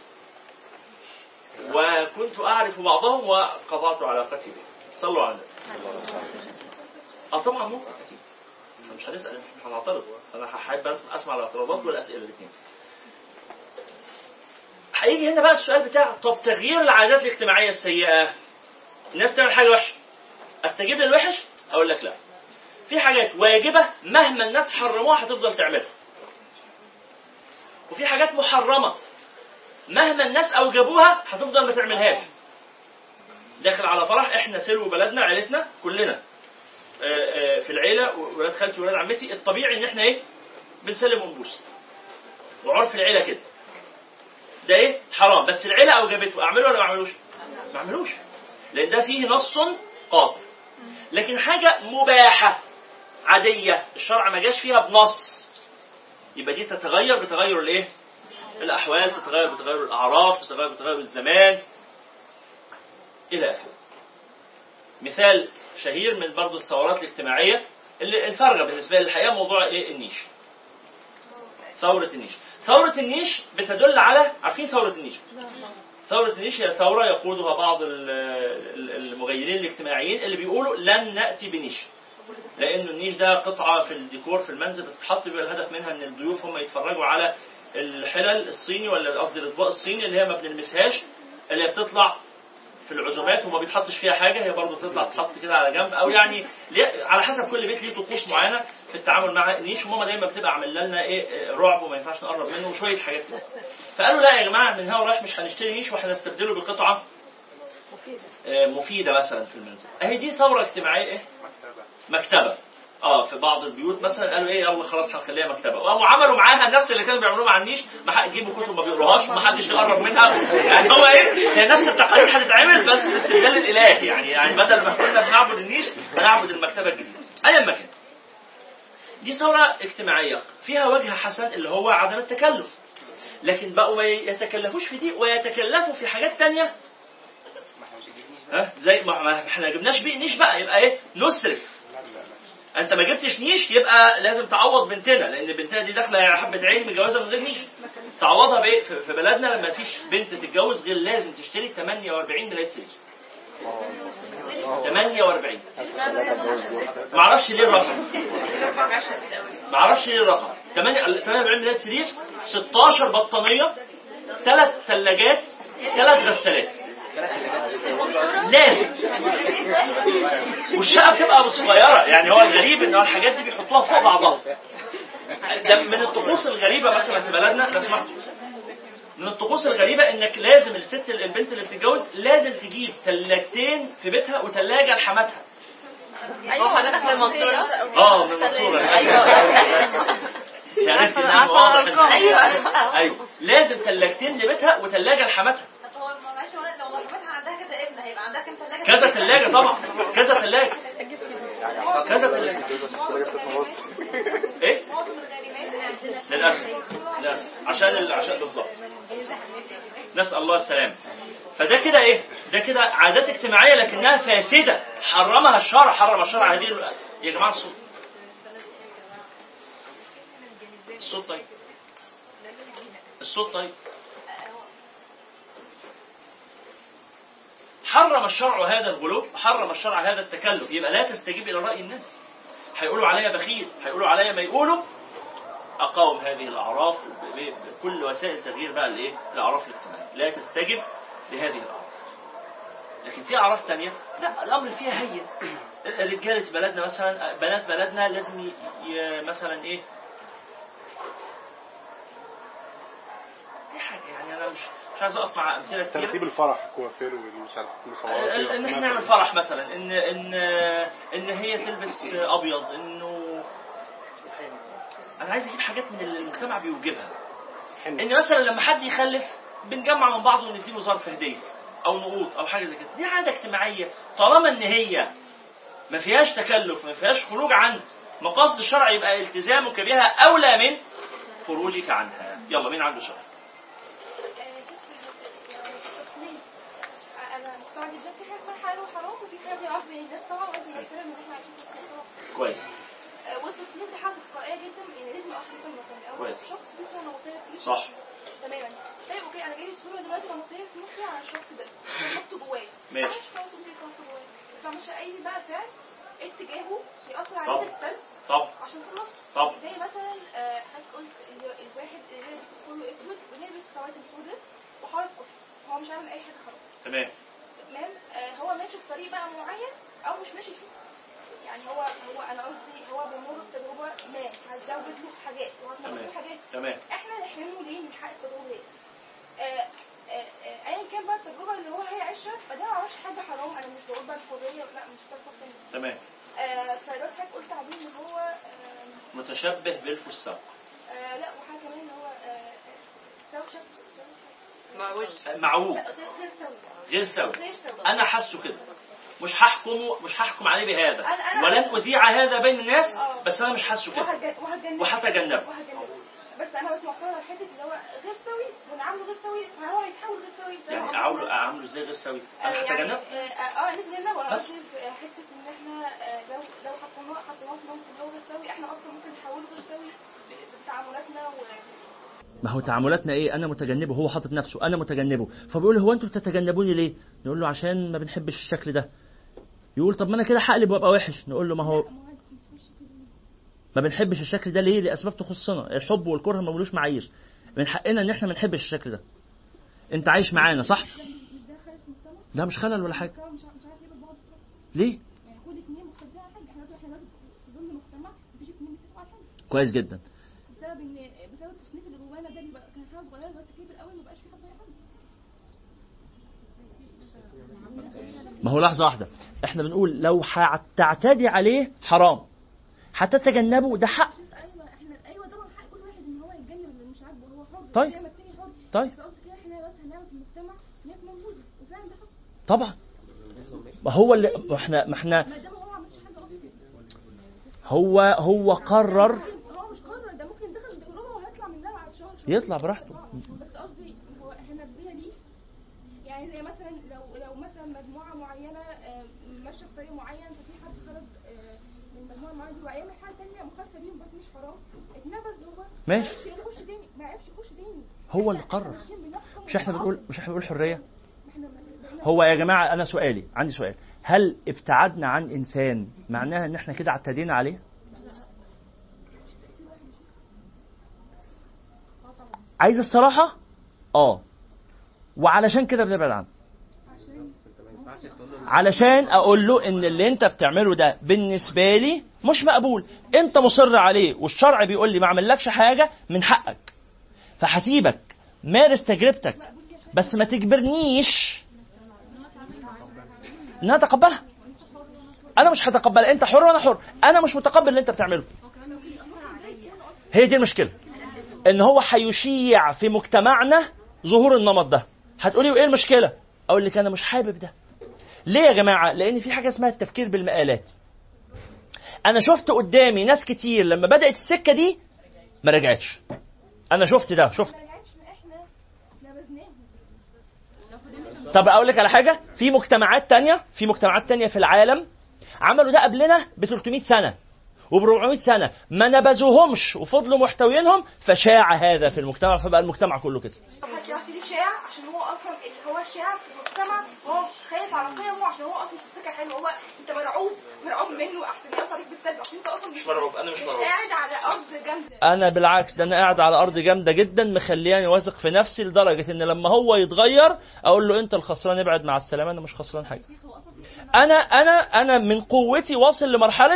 وكنت اعرف بعضهم وقطعت علاقتي بهم صلوا على النبي اه طبعا ممكن اكيد احنا مش هنسال مش هنعترض انا هحب أسمع- اسمع الاعتراضات والاسئله الاثنين هيجي هنا بقى السؤال بتاع طب تغيير العادات الاجتماعيه السيئه الناس تعمل حاجه وحشه استجيب للوحش اقول لك لا في حاجات واجبه مهما الناس حرموها هتفضل تعملها وفي حاجات محرمه مهما الناس اوجبوها هتفضل ما تعملهاش داخل على فرح احنا سلو بلدنا عيلتنا كلنا آه، آه، في العيله ولاد خالتي وولاد عمتي الطبيعي ان احنا ايه بنسلم ونبوس وعرف العيله كده ده ايه حرام بس العيله اوجبته اعمله ولا ما اعملوش ما اعملوش لان ده فيه نص قاطع لكن حاجه مباحه عاديه الشرع ما جاش فيها بنص يبقى دي تتغير بتغير الايه الاحوال تتغير بتغير الاعراف تتغير بتغير الزمان الى اخره مثال شهير من برضو الثورات الاجتماعيه اللي الفارغه بالنسبه لي الحقيقه موضوع ايه النيش ثوره النيش ثوره النيش بتدل على عارفين ثوره النيش ثورة النيش هي ثورة يقودها بعض ال- ال- المغيرين الاجتماعيين اللي بيقولوا لن نأتي بنيش لأنه النيش ده قطعة في الديكور في المنزل بتتحط بيبقى الهدف منها إن الضيوف هم يتفرجوا على الحلل الصيني ولا قصدي الأطباق الصيني اللي هي ما بنلمسهاش اللي هي بتطلع في العزومات وما بيتحطش فيها حاجة هي برضه بتطلع تتحط كده على جنب أو يعني ليه- على حسب كل بيت ليه طقوس معينة في التعامل مع النيش وماما دايما بتبقى عامله لنا إيه إيه، رعب وما ينفعش نقرب منه وشوية حاجات كده فقالوا لا يا جماعه من هنا ورايح مش هنشتري نيش وهنستبدله بقطعه آه، مفيده مثلا في المنزل اهي دي ثوره اجتماعيه ايه مكتبه اه في بعض البيوت مثلا قالوا ايه يلا خلاص هنخليها مكتبه وقاموا عملوا معاها نفس اللي كانوا بيعملوه مع النيش ما حد يجيبوا كتب ما بيقروهاش ما حدش يقرب منها يعني هو ايه هي نفس التقاليد هتتعمل بس باستبدال الاله يعني يعني بدل ما كنا بنعبد النيش هنعبد المكتبه الجديده ايا ما كان دي ثوره اجتماعيه فيها وجه حسن اللي هو عدم التكلف لكن بقوا ما يتكلفوش في دي ويتكلفوا في حاجات تانية ها زي ما ما احنا ما جبناش بيه نيش بقى يبقى ايه نصرف انت ما جبتش نيش يبقى لازم تعوض بنتنا لان بنتنا دي داخله يا حبه عين متجوزه من غير نيش تعوضها بايه في في بلدنا لما فيش بنت تتجوز غير لازم تشتري 48 ملاية سرير 48 ما اعرفش ليه الرقم ما اعرفش ليه الرقم 48 ملاية سرير 16 بطانيه ثلاث ثلاجات ثلاث غسالات لازم والشقه بتبقى صغيره يعني هو الغريب ان هو الحاجات دي بيحطوها فوق بعضها ده من الطقوس الغريبه مثلا في بلدنا لو سمحتوا من الطقوس الغريبه انك لازم الست البنت اللي بتتجوز لازم تجيب ثلاجتين في بيتها وثلاجه لحماتها ايوه حضرتك من المنصورة اه من المنصوره ايوه عرفت ان واضح إن- ايوه ايوه لازم ثلاجتين لبيتها وثلاجه لحماتها طب هو معلش هو لو صاحبتها عندها كذا ابن هيبقى عندها كام ثلاجه كذا ثلاجه طبعا كذا ثلاجه كذا ثلاجه ايه معظم الغريبات للاسف للاسف عشان ال... عشان بالظبط نسال الله السلامه فده كده ايه ده كده عادات اجتماعيه لكنها فاسده حرمها الشرع حرم الشرع هذه ال- يا جماعه الصوت الصوت طيب الصوت طيب حرم الشرع هذا الغلو حرم الشرع هذا التكلف يبقى لا تستجيب الى راي الناس هيقولوا عليا بخيل هيقولوا عليا ما يقولوا اقاوم هذه الاعراف ب- ب- بكل وسائل تغيير بقى الايه الاعراف الاجتماعيه لا تستجب لهذه الاعراف لكن في اعراف تانية لا الامر فيها هين رجاله بلدنا مثلا بنات بلدنا لازم ي... ي... مثلا ايه اي حاجه يعني انا مش مش عايز اقف مع امثله كتير ترتيب الفرح كوافير ومش عارف مصورات ان احنا نعمل فرح مثلا ان ان ان هي تلبس ابيض انه انا عايز اجيب حاجات من اللي المجتمع بيوجبها ان مثلا لما حد يخلف بنجمع من بعض ونديله ظرف هديه او نقود او حاجه زي كده دي عاده اجتماعيه طالما ان هي ما فيهاش تكلف ما فيهاش خروج عن مقاصد الشرع يبقى التزامك بها اولى من خروجك عنها يلا مين عنده سؤال انا مقتنعه جدا في حاجه اسمها حلال وحرام وفي حاجه بيعرف بين الناس طبعا لازم نحترم ان احنا عايشين في مجتمع كويس آه، والتصنيف دي حاجه تلقائيه جدا يعني لازم يبقى حسن مكان الاول كويس. الشخص دي صوره نمطيه فيه صح. تماما طيب اوكي انا جاي صوره دلوقتي نمطيه في مخي على الشخص ده شفته جوايا ماشي. عايش خلاص اوكي شفته جوايا ما بعملش اي بقى فعل اتجاهه ياثر طب. عليه بالسلب طب عشان خلاص طب زي مثلا آه، حضرتك قلت ال- الواحد اللي لابس كله اسود ولابس خواتم سوداء وحاطط كفر هو مش عامل اي حاجه خلاص تمام تمام آه، هو ماشي في طريق بقى معين او مش ماشي فيه يعني هو هو انا قصدي هو بيمر بتجربه ما هتزود له حاجات وهتنقص له تمام. حاجات تمام احنا نحرمه ليه من حق التجربه دي آه، آه، آه، ايا كان بقى التجربه اللي هو هيعيشها فده ما عملش حاجه حرام انا مش بقول بقى الحريه لا مش ده القصه تمام آه، فدلوقتي حضرتك قلت عليه ان هو آه، متشبه بالفساق آه، لا وحاجه كمان ان هو آه، سوي شكل معوج معوج لا غير غير سوي غير سوي غير سوي انا حاسه كده مش هحكمه مش هحكم عليه بهذا أنا- أنا- ولن اذيع هذا بين الناس آه. بس انا مش حاسه كده وهتجن- وهتجنبه وهتجنبه. وهتجنبه بس انا بس معترضه على حته اللي هو غير سوي ونعامله غير سوي فهو هيتحول غير سوي زي ما يعني عملنا. اعامله اعامله ازاي غير سوي آه، انا يعني هتجنبه اه آه، نتجنبه وانا بس. قصدي في حته ان احنا آه، لو لو حطيناه حطيناه في موقف اللي هو غير سوي احنا اصلا ممكن نحوله غير سوي بتعاملاتنا و ما هو تعاملاتنا ايه انا متجنبه هو حاطط نفسه انا متجنبه فبيقول هو انتوا بتتجنبوني ليه نقول له عشان ما بنحبش الشكل ده يقول طب ما انا كده هقلب وابقى وحش نقول له ما هو ما بنحبش الشكل ده ليه لاسباب تخصنا الحب والكره ما ملوش معايير من حقنا ان احنا ما نحبش الشكل ده انت عايش معانا صح ده مش خلل ولا حاجه مش مش عارف ايه بعض ليه يعني كل اثنين مختلفين على حاجه احنا احنا لازم في ظل مجتمع مفيش اثنين بيتفقوا على حاجه كويس جدا بسبب ان بسبب التصنيف اللي جوانا ده اللي بقى كان حاجه صغيره دلوقتي كبر قوي ما بقاش في حد يحب ما هو لحظة واحدة احنا بنقول لو هتعتدي عليه حرام هتتجنبه ده حق ايوه احنا ايوه طبعا حق كل واحد ان هو يتجنب اللي مش عاجبه هو حر طيب. زي ما التاني حر طيب. بس قصدي كده احنا بس هنعمل في المجتمع ناس موجوده وفعلا ده حصل طبعا ما هو اللي ما احنا ما احنا ما دام هو ما عملش حاجه اصلا هو هو قرر هو مش قرر ده ممكن دخل تجربه وهيطلع منها بعد شهر شهر يطلع براحته بس قصدي هو احنا بينا ليه يعني زي مثلا لو لو مثلا مجموعه معينه آه، ماشيه في طريق معين ففي حد خرج آه، من مجموعه معينه دي ويعمل حاجه ثانيه مخالفه ليهم بس مش حرام اتنبذ هو ماشي. ما عرفش يخش تاني ما عرفش يخش تاني هو اللي إحنا قرر. ماشيين بنحكم مش احنا بنقول مش احنا بنقول حرية احنا بقينا- هو يا جماعة أنا سؤالي عندي سؤال هل ابتعدنا عن إنسان معناها إن احنا كده اعتدينا عليه؟ عايز الصراحة؟ آه وعلشان كده بنبعد عنه علشان اقول له ان اللي انت بتعمله ده بالنسبه لي مش مقبول انت مصر عليه والشرع بيقول لي ما اعملكش حاجه من حقك فهسيبك مارس تجربتك بس ما تجبرنيش ان انا اتقبلها انا مش هتقبلها انت حر وانا حر انا مش متقبل اللي انت بتعمله هي دي المشكله ان هو هيشيع في مجتمعنا ظهور النمط ده هتقولي وايه المشكله اقول لك انا مش حابب ده ليه يا جماعه لان في حاجه اسمها التفكير بالمقالات انا شفت قدامي ناس كتير لما بدات السكه دي ما رجعتش انا شفت ده شفت ما رجعتش احنا نبذناهم طب اقول لك على حاجه في مجتمعات تانية في مجتمعات تانية في العالم عملوا ده قبلنا ب 300 سنه وب 400 سنه ما نبذوهمش وفضلوا محتوينهم فشاع هذا في المجتمع فبقى المجتمع كله كده حد يعرف ليه شاع عشان هو اصلا اللي هو شاع في المجتمع هو خايف على قيمه عشان هو اصلا في سكه حلوه هو انت مرعوب مرعوب منه احسن ياثر عليك بالسلب عشان انت اصلا مش مرعوب، أنا مش مرعوب. قاعد على ارض جامده انا بالعكس ده انا قاعد على ارض جامده جدا مخلياني واثق في نفسي لدرجه ان لما هو يتغير اقول له انت الخسران ابعد مع السلامه انا مش خسران حاجه انا انا انا من قوتي واصل لمرحله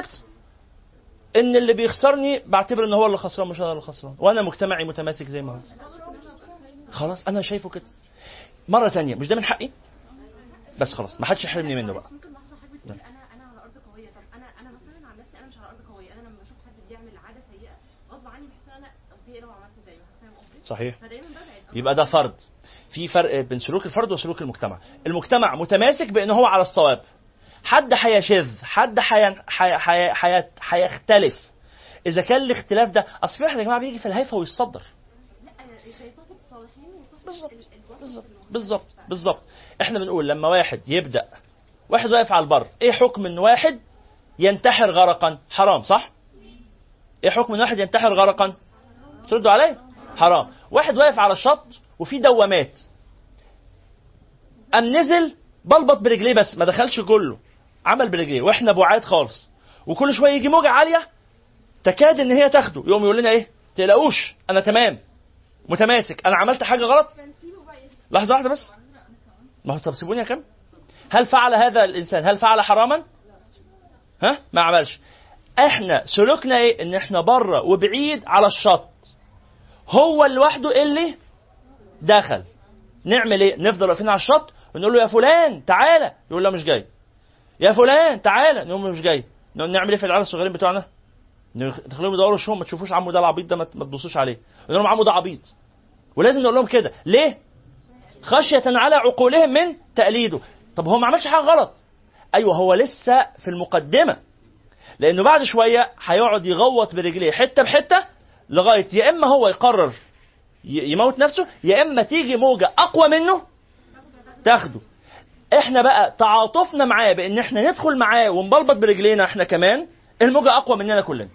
ان اللي بيخسرني بعتبر ان هو اللي خسران مش انا اللي خسران وانا مجتمعي متماسك زي ما هو خلاص انا شايفه كده مره تانية مش ده من حقي بس خلاص ما حدش يحرمني منه بقى ممكن لحظه حضرتك بتقول انا انا على ارض قويه طب انا انا مثلا عن نفسي انا مش على ارض قويه انا لما اشوف حد بيعمل عاده سيئه غصب عني بحس ان انا طب ايه لو عملت زيه فاهم قصدي؟ صحيح فدايما ببعد يبقى ده فرد في فرق بين سلوك الفرد وسلوك المجتمع المجتمع متماسك بان هو على الصواب حد هيشذ حد حي... حي... حي... حي... هيختلف اذا كان الاختلاف ده اصل في واحد يا جماعه بيجي في الهيفا ويتصدر لا زي صحبه الصالحين وصحبه بالظبط. ال- الوسط بالظبط في الوسط. بالظبط بالظبط احنا بنقول لما واحد يبدا واحد واقف على البر ايه حكم ان واحد ينتحر غرقا حرام صح ايه حكم ان واحد ينتحر غرقا تردوا عليا حرام واحد واقف على الشط وفي دوامات قام نزل بلبط برجليه بس ما دخلش كله عمل برجليه واحنا بعاد خالص وكل شويه يجي موجه عاليه تكاد ان هي تاخده يقوم يقول لنا ايه تقلقوش انا تمام متماسك انا عملت حاجه غلط فنسيبه بقى يهدى. لحظة واحدة بس ما هو طب سيبوني أكمل هل فعل هذا الإنسان هل فعل حراما؟ ها؟ ما عملش احنا سلوكنا ايه؟ ان احنا بره وبعيد على الشط هو لوحده اللي دخل نعمل ايه؟ نفضل واقفين على الشط ونقول له يا فلان تعالى يقول لا مش جاي يا فلان تعالى نقول له مش جاي نقول نعمل ايه في العيال الصغيرين بتوعنا؟ نخليهم يدوروا وشهم ما تشوفوش عمو ده العبيط ده ما ما تبصوش عليه نقول لهم عمو ده عبيط ولازم نقول لهم كده ليه؟ خشية على عقولهم من تقليده طب هو ما عملش حاجة غلط أيوة هو لسه في المقدمة لأنه بعد شوية هيقعد يغوط برجليه حتة بحتة لغاية يا إما هو يقرر ي- يموت نفسه يا إما تيجي موجة أقوى منه تاخده احنا بقى تعاطفنا معاه بان احنا ندخل معاه ونبلبط برجلينا احنا كمان الموجة اقوى مننا كلنا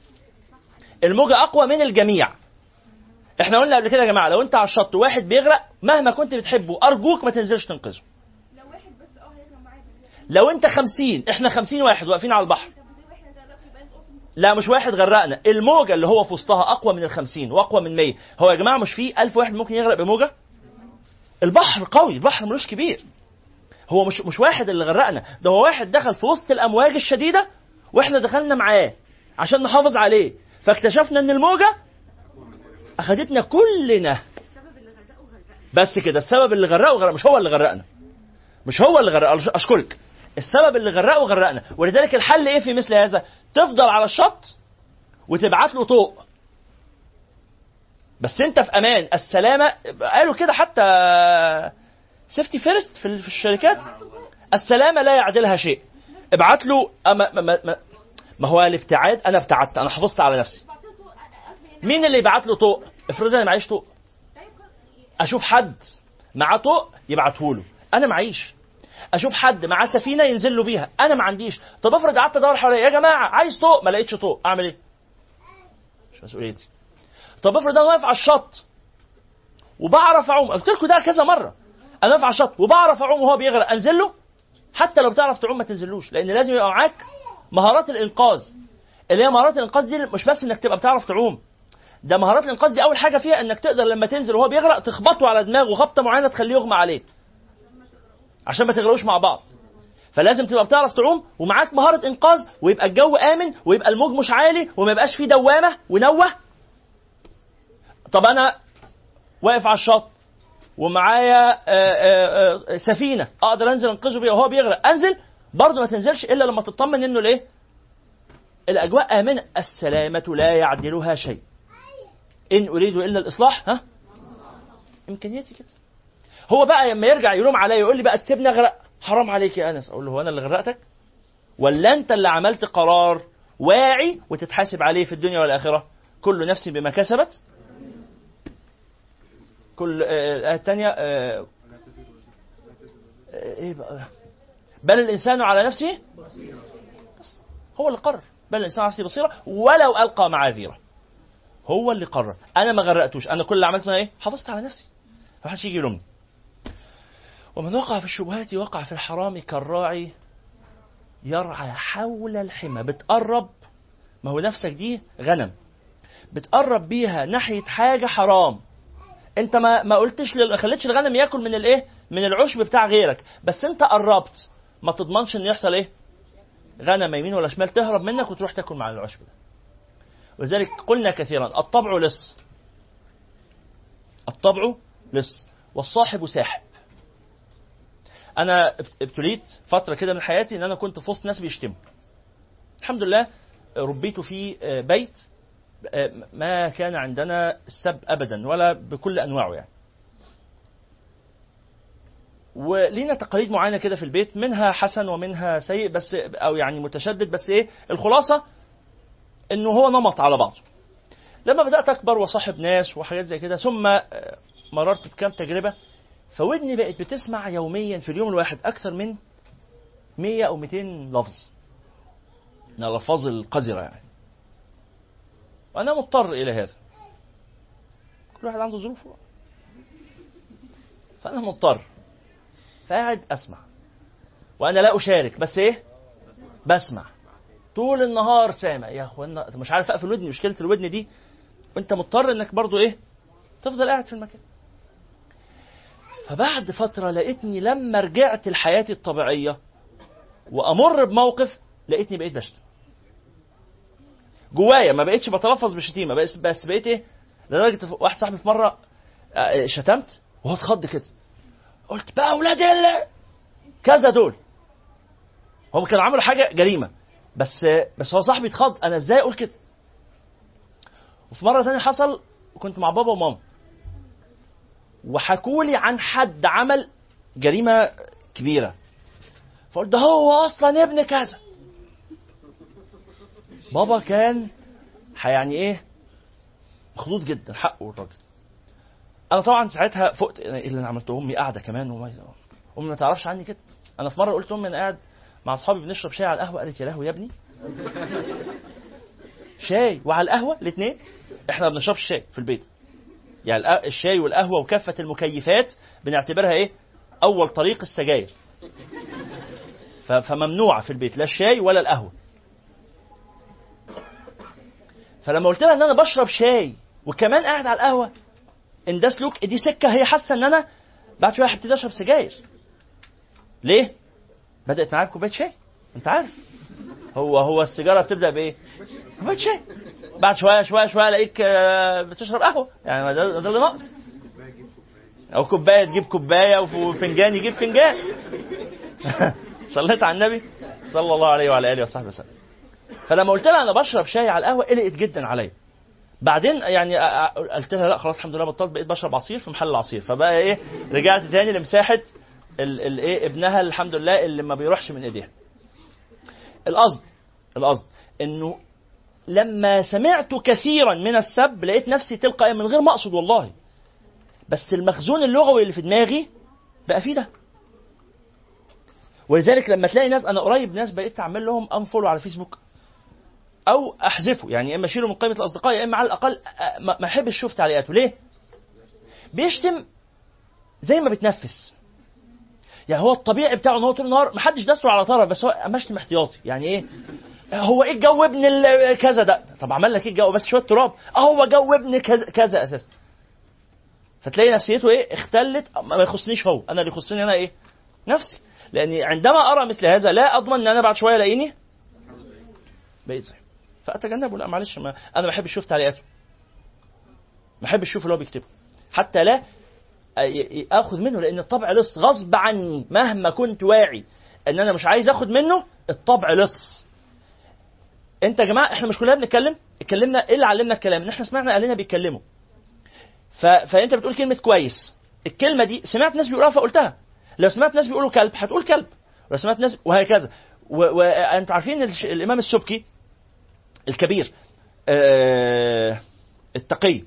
الموجة اقوى من الجميع احنا قلنا قبل كده يا جماعه لو انت على الشط واحد بيغرق مهما كنت بتحبه ارجوك ما تنزلش تنقذه لو واحد بس اه هيغرق معاك لو انت خمسين احنا خمسين واحد واقفين على البحر طب ازاي واحنا نغرق يبقى انت اصلا لا مش واحد غرقنا الموجة اللي هو في وسطها أقوى من الخمسين وأقوى من مية هو يا جماعة مش في ألف واحد ممكن يغرق بموجة البحر قوي البحر ملوش كبير هو مش مش واحد اللي غرقنا ده هو واحد دخل في وسط الأمواج الشديدة وإحنا دخلنا معاه عشان نحافظ عليه فاكتشفنا إن الموجة أخدتنا كلنا بس كده السبب اللي غرقه غرق مش هو اللي غرقنا مش هو اللي غرق اشكرك السبب اللي غرقه غرقنا ولذلك الحل ايه في مثل هذا تفضل على الشط وتبعت له طوق بس انت في امان السلامه قالوا كده حتى سيفتي فيرست في في الشركات السلامه لا يعدلها شيء ابعت له أما ما, ما, ما, ما هو الابتعاد انا ابتعدت انا حافظت على نفسي مين اللي يبعت له طوق افرض انا معيش طوق اشوف حد معاه طوق يبعته له انا معيش اشوف حد معاه سفينه ينزل له بيها انا ما عنديش طب افرض قعدت ادور حواليا يا جماعه عايز طوق ما لقيتش طوق اعمل ايه مش مسؤوليتي طب افرض انا واقف على الشط وبعرف اعوم قلت لكم ده كذا مره انا واقف على الشط وبعرف اعوم وهو بيغرق انزل له حتى لو بتعرف تعوم ما تنزلوش لان لازم يبقى معاك مهارات الانقاذ اللي هي مهارات الانقاذ دي مش بس انك تبقى بتعرف تعوم ده مهارات الانقاذ دي اول حاجه فيها انك تقدر لما تنزل وهو بيغرق تخبطه على دماغه خبطه معينه تخليه يغمى عليه عشان ما تغرقوش مع بعض فلازم تبقى بتعرف تعوم ومعاك مهارة إنقاذ ويبقى الجو آمن ويبقى الموج مش عالي وما يبقاش فيه دوامة ونوة طب أنا واقف على الشط ومعايا آه، آه، آه، سفينة أقدر أنزل أنقذه بيها وهو بيغرق أنزل برضه ما تنزلش إلا لما تطمن إنه الإيه؟ الأجواء آمنة السلامة لا يعدلها شيء إن أريد إلا الإصلاح ها إمكانياتي كده هو بقى لما يرجع يلوم عليا يقول لي بقى سيبني اغرق حرام عليك يا انس اقول له هو انا اللي غرقتك ولا انت اللي عملت قرار واعي وتتحاسب عليه في الدنيا والاخره كل نفس بما كسبت كل آه، الآية الثانية آه، آه، إيه بقى بل الإنسان على نفسه بس. هو اللي قرر بل الإنسان على نفسه بصيرة ولو ألقى معاذيره هو اللي قرر أنا ما غرقتوش أنا كل اللي عملته إيه حافظت على نفسي فمحدش يجي يلومني ومن وقع في الشبهات وقع في الحرام كالراعي يرعى حول الحمى بتقرب ما هو نفسك دي غنم بتقرب بيها ناحيه حاجه حرام انت ما ما قلتش لل... ما خليتش الغنم ياكل من الايه من العشب بتاع غيرك بس انت قربت ما تضمنش ان يحصل ايه غنم يمين ولا شمال تهرب منك وتروح تاكل مع العشب ده ولذلك قلنا كثيرا الطبع لص الطبع لص والصاحب ساحب انا ابتليت فتره كده من حياتي ان انا كنت في وسط ناس بيشتموا الحمد لله ربيت في بيت ما كان عندنا السب ابدا ولا بكل انواعه يعني ولينا تقاليد معينه كده في البيت منها حسن ومنها سيء بس او يعني متشدد بس ايه الخلاصه انه هو نمط على بعضه لما بدات اكبر وصاحب ناس وحاجات زي كده ثم مررت بكام تجربه فودني بقت بتسمع يوميا في اليوم الواحد اكثر من 100 او 200 لفظ من الالفاظ القذره يعني وانا مضطر الى هذا كل واحد عنده ظروفه فانا مضطر فقاعد اسمع وانا لا اشارك بس ايه بسمع طول النهار سامع يا اخوانا مش عارف اقفل ودني مشكله الودن دي وانت مضطر انك برضو ايه تفضل قاعد في المكان فبعد فتره لقيتني لما رجعت لحياتي الطبيعيه وامر بموقف لقيتني بقيت بشتم جوايا ما بقيتش بتلفظ بالشتيمه بس بس بقيت ايه لدرجه واحد صاحبي في مره شتمت وهو اتخض كده قلت بقى اولاد اللي كذا دول هم كانوا عملوا حاجه جريمه بس بس هو صاحبي اتخض انا ازاي اقول كده وفي مره ثانيه حصل كنت مع بابا وماما وحكوا لي عن حد عمل جريمه كبيره فقلت ده هو اصلا ابن كذا بابا كان يعني ايه مخضوض جدا حقه الراجل انا طبعا ساعتها فقت ايه اللي انا عملته امي قاعده كمان وما امي ما تعرفش عني كده انا في مره قلت لامي انا قاعد مع اصحابي بنشرب شاي على القهوه قالت يا لهوي يا ابني شاي وعلى القهوه الاثنين احنا ما بنشربش شاي في البيت يعني الشاي والقهوه وكافه المكيفات بنعتبرها ايه اول طريق السجاير فممنوعه في البيت لا الشاي ولا القهوه فلما قلت لها ان انا بشرب شاي وكمان قاعد على القهوه ان ده سلوك دي سكه هي حاسه ان انا بعد شويه هبتدي اشرب سجاير ليه بدات معايا بكوبايه شاي انت عارف هو هو السيجاره بتبدا بايه كوبايه شاي بعد شويه شويه شويه الاقيك بتشرب قهوه يعني ده, ده اللي ناقص او كوبايه تجيب كوبايه وفنجان يجيب فنجان صليت على النبي صلى الله عليه وعلى اله وصحبه وسلم فلما قلت لها انا بشرب شاي على القهوه قلقت جدا عليا بعدين يعني قلت لها لا خلاص الحمد لله بطلت بقيت بشرب عصير في محل العصير فبقى ايه رجعت تاني لمساحه الايه ابنها الحمد لله اللي ما بيروحش من ايديها القصد القصد انه لما سمعت كثيرا من السب لقيت نفسي تلقائيا من غير ما اقصد والله بس المخزون اللغوي اللي في دماغي بقى فيه ده ولذلك لما تلاقي ناس انا قريب ناس بقيت اعمل لهم انفولو على فيسبوك او احذفه يعني يا اما اشيله من قائمه الاصدقاء يا اما على الاقل ما احبش اشوف تعليقاته ليه بيشتم زي ما بتنفس يعني هو الطبيعي بتاعه ان هو طول النهار ما حدش داسه على طرف بس هو مشتم احتياطي يعني ايه هو ايه الجو ابن كذا ده طب عمل لك ايه الجو بس شويه تراب اه هو جو ابن كذا كذا اساسا فتلاقي نفسيته ايه اختلت ما يخصنيش هو انا اللي يخصني انا ايه نفسي لاني عندما ارى مثل هذا لا اضمن ان انا بعد شويه الاقيني بقيت زيه فاتجنبه لا معلش ما انا ما بحبش اشوف تعليقاته ما بحبش اشوف اللي هو بيكتبه حتى لا اخذ منه لان الطبع لص غصب عني مهما كنت واعي ان انا مش عايز اخد منه الطبع لص انت يا جماعه احنا مش كلنا بنتكلم اتكلمنا ايه اللي علمنا الكلام ان احنا سمعنا اهلنا بيتكلموا ف... فانت بتقول كلمه كويس الكلمه دي سمعت ناس بيقولوها فقلتها لو سمعت ناس بيقولوا كلب هتقول كلب لو سمعت ناس وهكذا وانتوا و... عارفين الش... الامام السبكي الكبير آه... التقي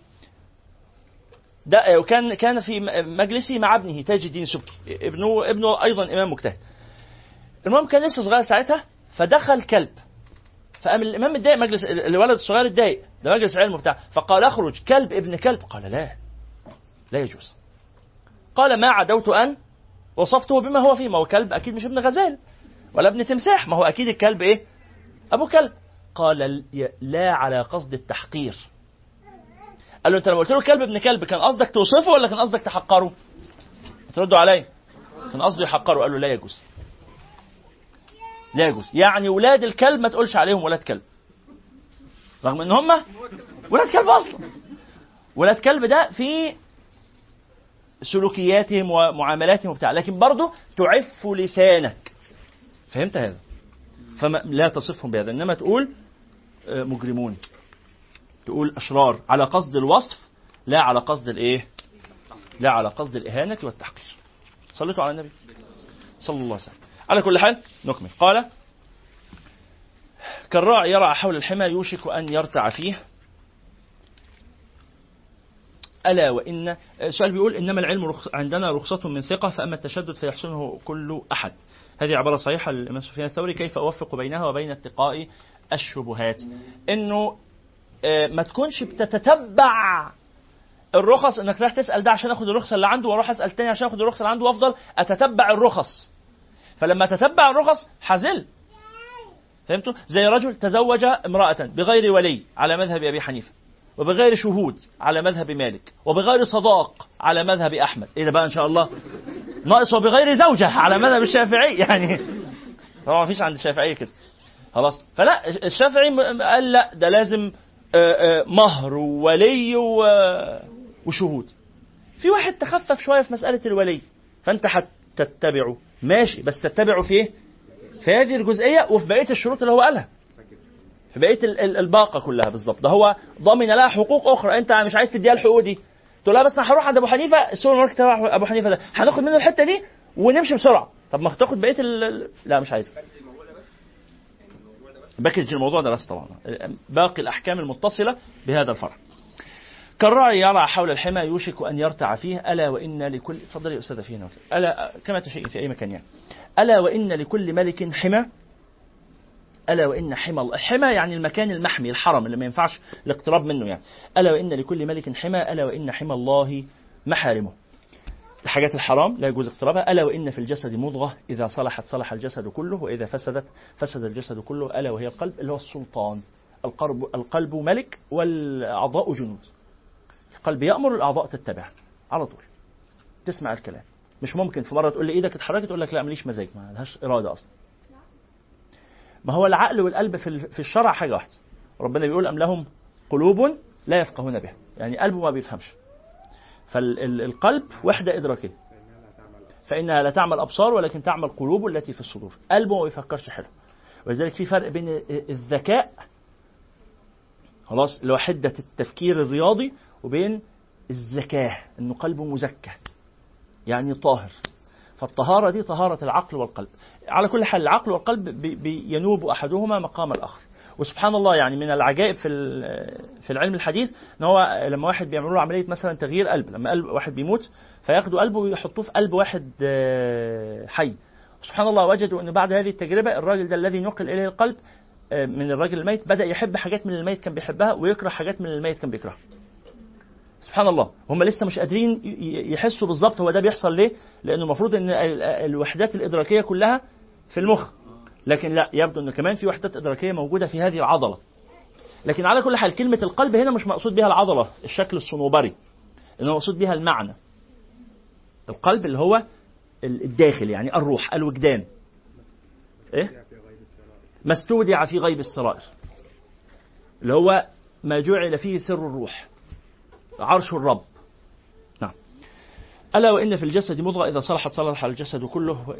ده وكان كان في مجلسي مع ابنه تاج الدين سبكي ابنه ابنه ايضا امام مجتهد المهم كان لسه صغير ساعتها فدخل كلب فقام الامام متضايق مجلس الولد الصغير اتضايق ده مجلس علم وبتاع فقال اخرج كلب ابن كلب قال لا لا يجوز قال ما عدوت ان وصفته بما هو فيه ما هو كلب اكيد مش ابن غزال ولا ابن تمساح ما هو اكيد الكلب ايه ابو كلب قال لا على قصد التحقير قال له انت لما قلت له كلب ابن كلب كان قصدك توصفه ولا كان قصدك تحقره تردوا علي كان قصده يحقره قال له لا يجوز لا يجوز يعني ولاد الكلب ما تقولش عليهم ولاد كلب رغم ان هم ولاد كلب اصلا ولاد كلب ده في سلوكياتهم ومعاملاتهم وبتاع لكن برضه تعف لسانك فهمت هذا فما لا تصفهم بهذا انما تقول آه، مجرمون تقول اشرار على قصد الوصف لا على قصد الايه لا على قصد الاهانه والتحقير صليتوا على النبي صلى الله عليه وسلم على كل حال نكمل قال كالراعي يرعى حول الحمى يوشك ان يرتع فيه ألا وإن السؤال بيقول إنما العلم رخص عندنا رخصة من ثقة فأما التشدد فيحسنه كل أحد هذه عبارة صحيحة للإمام سفيان الثوري كيف أوفق بينها وبين اتقاء الشبهات إنه آه، ما تكونش بتتتبع الرخص انك رايح تسال ده عشان اخد الرخصه اللي عنده واروح اسال تاني عشان اخد الرخصه اللي عنده وافضل اتتبع الرخص فلما تتبع الرخص حزل فهمتوا زي رجل تزوج امراه بغير ولي على مذهب ابي حنيفه وبغير شهود على مذهب مالك وبغير صداق على مذهب احمد ايه ده بقى ان شاء الله ناقص وبغير زوجه على مذهب الشافعي يعني هو ما فيش عند الشافعي كده خلاص فلا الشافعي قال لا ده لازم آه، آه، مهر وولي وشهود في واحد تخفف شويه في مساله الولي فانت هتتبعه ماشي بس تتبعه في ايه في هذه الجزئيه وفي بقيه الشروط اللي هو قالها في بقيه الباقه كلها بالظبط ده هو ضامن لها حقوق اخرى انت مش عايز تديها الحقوق دي تقول لها بس انا هروح عند ابو حنيفه السوبر ماركت تبع ابو حنيفه ده هناخد منه الحته دي ونمشي بسرعه طب ما تاخد بقيه ال... لا مش عايز باكج الموضوع ده بس طبعا باقي الاحكام المتصله بهذا الفرع كالراعي يرعى حول الحمى يوشك ان يرتع فيه الا وان لكل تفضل يا استاذه فينا الا كما تشاء في اي مكان يعني الا وان لكل ملك حمى الا وان حمى الحمى يعني المكان المحمي الحرم اللي ما ينفعش الاقتراب منه يعني الا وان لكل ملك حمى الا وان حمى الله محارمه الحاجات الحرام لا يجوز اقترابها ألا وإن في الجسد مضغة إذا صلحت صلح الجسد كله وإذا فسدت فسد الجسد كله ألا وهي القلب اللي هو السلطان القلب, القلب ملك والأعضاء جنود القلب يأمر الأعضاء تتبع على طول تسمع الكلام مش ممكن في مرة تقول لي إيدك اتحركت تقول لك لا ماليش مزاج ما لهاش إرادة أصلا ما هو العقل والقلب في في الشرع حاجة واحدة ربنا بيقول أم لهم قلوب لا يفقهون بها يعني قلبه ما بيفهمش فالقلب وحدة إدراكية فإنها لا تعمل أبصار ولكن تعمل قلوب التي في الصدور قلبه ما بيفكرش حلو ولذلك في فرق بين الذكاء خلاص اللي هو حدة التفكير الرياضي وبين الزكاة إنه قلبه مزكى يعني طاهر فالطهارة دي طهارة العقل والقلب على كل حال العقل والقلب بينوب أحدهما مقام الآخر وسبحان الله يعني من العجائب في في العلم الحديث ان هو لما واحد بيعملوا له عمليه مثلا تغيير قلب لما قلب واحد بيموت فياخدوا قلبه ويحطوه في قلب واحد آه، حي سبحان الله وجدوا ان بعد هذه التجربه الراجل ده الذي نقل اليه القلب آه، من الراجل الميت بدا يحب حاجات من الميت كان بيحبها ويكره حاجات من الميت كان بيكرهها سبحان الله هم لسه مش قادرين يحسوا بالظبط هو ده بيحصل ليه لانه المفروض ان الوحدات الادراكيه كلها في المخ لكن لا يبدو أن كمان في وحدات إدراكية موجودة في هذه العضلة لكن على كل حال كلمة القلب هنا مش مقصود بها العضلة الشكل الصنوبري إنما مقصود بها المعنى القلب اللي هو الداخل يعني الروح الوجدان إيه؟ ما استودع في غيب السرائر اللي هو ما جعل فيه سر الروح عرش الرب نعم ألا وإن في الجسد مضغة إذا صلحت صلح الجسد كله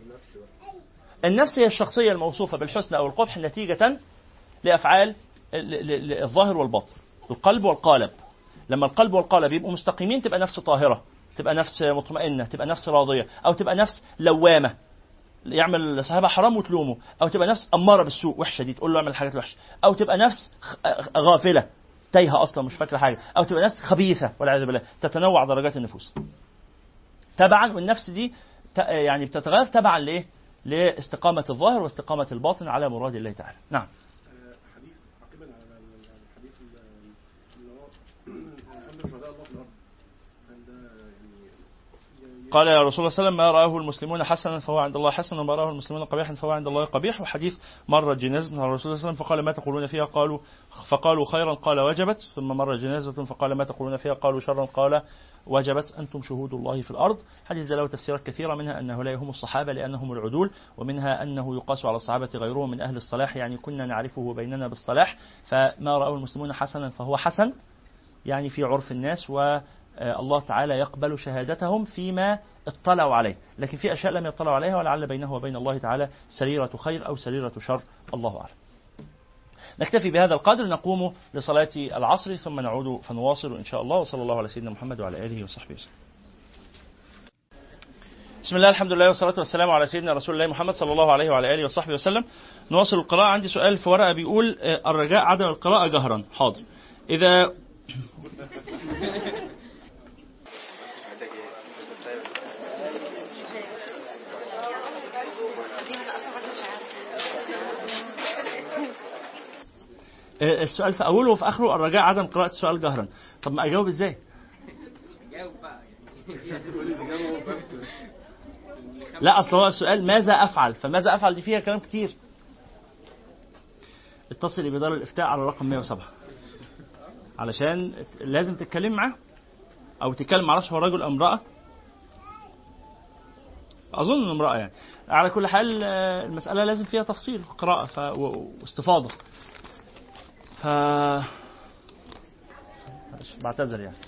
النفس هي الشخصية الموصوفة بالحسن أو القبح نتيجة لأفعال الظاهر والباطن القلب والقالب لما القلب والقالب يبقوا مستقيمين تبقى نفس طاهرة تبقى نفس مطمئنة تبقى نفس راضية أو تبقى نفس لوامة يعمل صاحبها حرام وتلومه أو تبقى نفس أمارة بالسوء وحشة دي تقول له اعمل الحاجات الوحشة أو تبقى نفس غافلة تايهه اصلا مش فاكره حاجه او تبقى ناس خبيثه والعياذ بالله تتنوع درجات النفوس تبعا والنفس دي ت- يعني بتتغير تبعا لايه لاستقامه الظاهر واستقامه الباطن على مراد الله تعالى نعم حديث عقيبا على الحديث اللي هو أمر شهداء الله في الأرض هل ده يعني قال يا رسول الله صلى الله عليه وسلم ما رآه المسلمون حسنا فهو عند الله حسن وما رآه المسلمون قبيحا فهو عند الله قبيح وحديث مر جنازة على الرسول صلى الله عليه وسلم فقال ما تقولون فيها قالوا فقالوا خيرا قال وجبت ثم مر جنازة فقال ما تقولون فيها قالوا شرا قال وجبت أنتم شهود الله في الأرض حديث ده له تفسيرات كثيرة منها أنه لا يهم الصحابة لأنهم العدول ومنها أنه يقاس على الصحابة غيرهم من أهل الصلاح يعني كنا نعرفه بيننا بالصلاح فما رأوا المسلمون حسنا فهو حسن يعني في عرف الناس والله تعالى يقبل شهادتهم فيما اطلعوا عليه لكن في أشياء لم يطلعوا عليها ولعل بينه وبين الله تعالى سريرة خير أو سريرة شر الله أعلم نكتفي بهذا القدر نقوم لصلاة العصر ثم نعود فنواصل إن شاء الله وصلى الله على سيدنا محمد وعلى آله وصحبه وسلم بسم الله الحمد لله والصلاة والسلام على سيدنا رسول الله محمد صلى الله عليه وعلى آله وصحبه وسلم نواصل القراءة عندي سؤال في ورقة بيقول آه، الرجاء عدم القراءة جهرا حاضر إذا آه، السؤال في أوله وفي آخره الرجاء عدم قراءة السؤال جهرا طب ما أجاوب إزاي؟ لا اصل هو السؤال ماذا افعل فماذا افعل دي فيها كلام كتير اتصلي بدار الافتاء على رقم 107 علشان لازم تتكلم معاه او تتكلم معرفش هو رجل ام امراه اظن انه امراه يعني على كل حال آه، المساله لازم فيها تفصيل قراءه ف... و- واستفاضه ف معلش، بعتذر يعني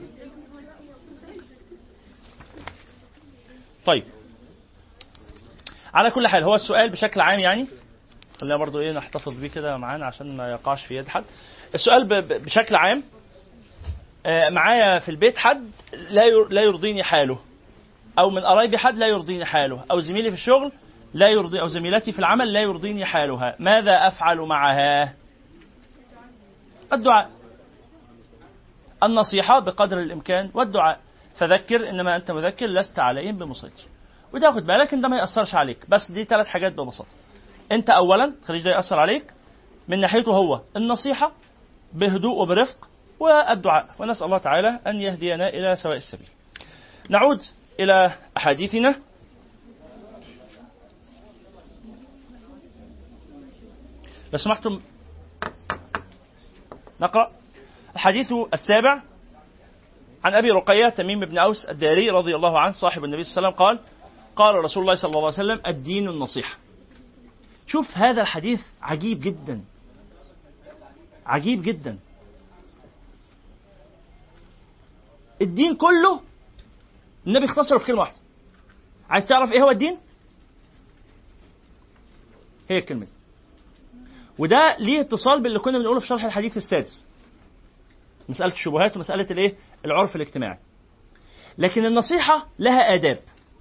طيب على كل حال هو السؤال بشكل عام يعني خلينا برضو ايه نحتفظ بيه كده معانا عشان ما يقعش في يد حد السؤال ب- ب- بشكل عام آه، معايا في البيت حد لا ير- لا يرضيني حاله او من قرايبي حد لا يرضيني حاله او زميلي في الشغل لا يرضي او زميلتي في العمل لا يرضيني حالها ماذا افعل معها الدعاء النصيحة بقدر الإمكان والدعاء فذكر إنما أنت مذكر لست عليهم بمسيطر وتاخد بالك إن ده ما يأثرش عليك بس دي ثلاث حاجات ببساطة أنت أولا تخليش ده يأثر عليك من ناحيته هو النصيحة بهدوء وبرفق والدعاء ونسأل الله تعالى أن يهدينا إلى سواء السبيل نعود إلى أحاديثنا لو سمحتم نقرأ الحديث السابع عن ابي رقيه تميم بن اوس الداري رضي الله عنه صاحب النبي صلى الله عليه وسلم قال قال رسول الله صلى الله عليه وسلم الدين النصيحه شوف هذا الحديث عجيب جدا عجيب جدا الدين كله النبي اختصره في كلمه واحده عايز تعرف ايه هو الدين هي الكلمه دي وده ليه اتصال باللي كنا بنقوله في شرح الحديث السادس مسألة الشبهات ومسألة الايه؟ العرف الاجتماعي. لكن النصيحة لها آداب.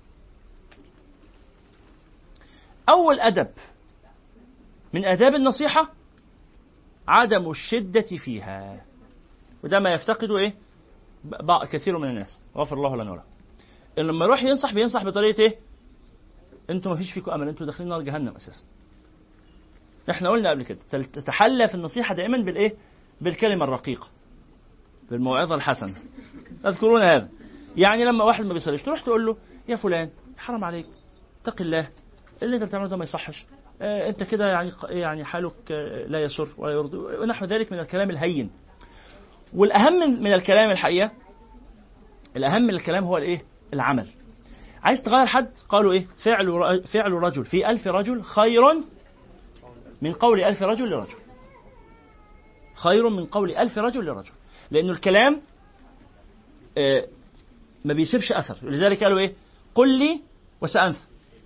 أول أدب من آداب النصيحة عدم الشدة فيها. وده ما يفتقده ايه؟ بعض كثير من الناس، غفر الله لنا ولهم. إن لما يروح ينصح بينصح بطريقة ايه؟ انتوا ما فيش فيكم امل، انتوا داخلين نار جهنم اساسا. احنا قلنا قبل كده تتحلى في النصيحة دائما بالايه؟ بالكلمة الرقيقة. بالموعظة الحسنة تذكرون هذا يعني لما واحد ما بيصليش تروح تقول له يا فلان حرام عليك اتق الله اللي انت بتعمله ده ما يصحش اه انت كده يعني يعني حالك اه لا يسر ولا يرضي ونحو ذلك من الكلام الهين والاهم من, من الكلام الحقيقه الاهم من الكلام هو الايه العمل عايز تغير حد قالوا ايه فعل فعل رجل في ألف رجل خير من قول ألف رجل لرجل خير من قول ألف رجل لرجل لأنه الكلام آه ما بيسيبش أثر لذلك قالوا إيه قل لي وسأنسى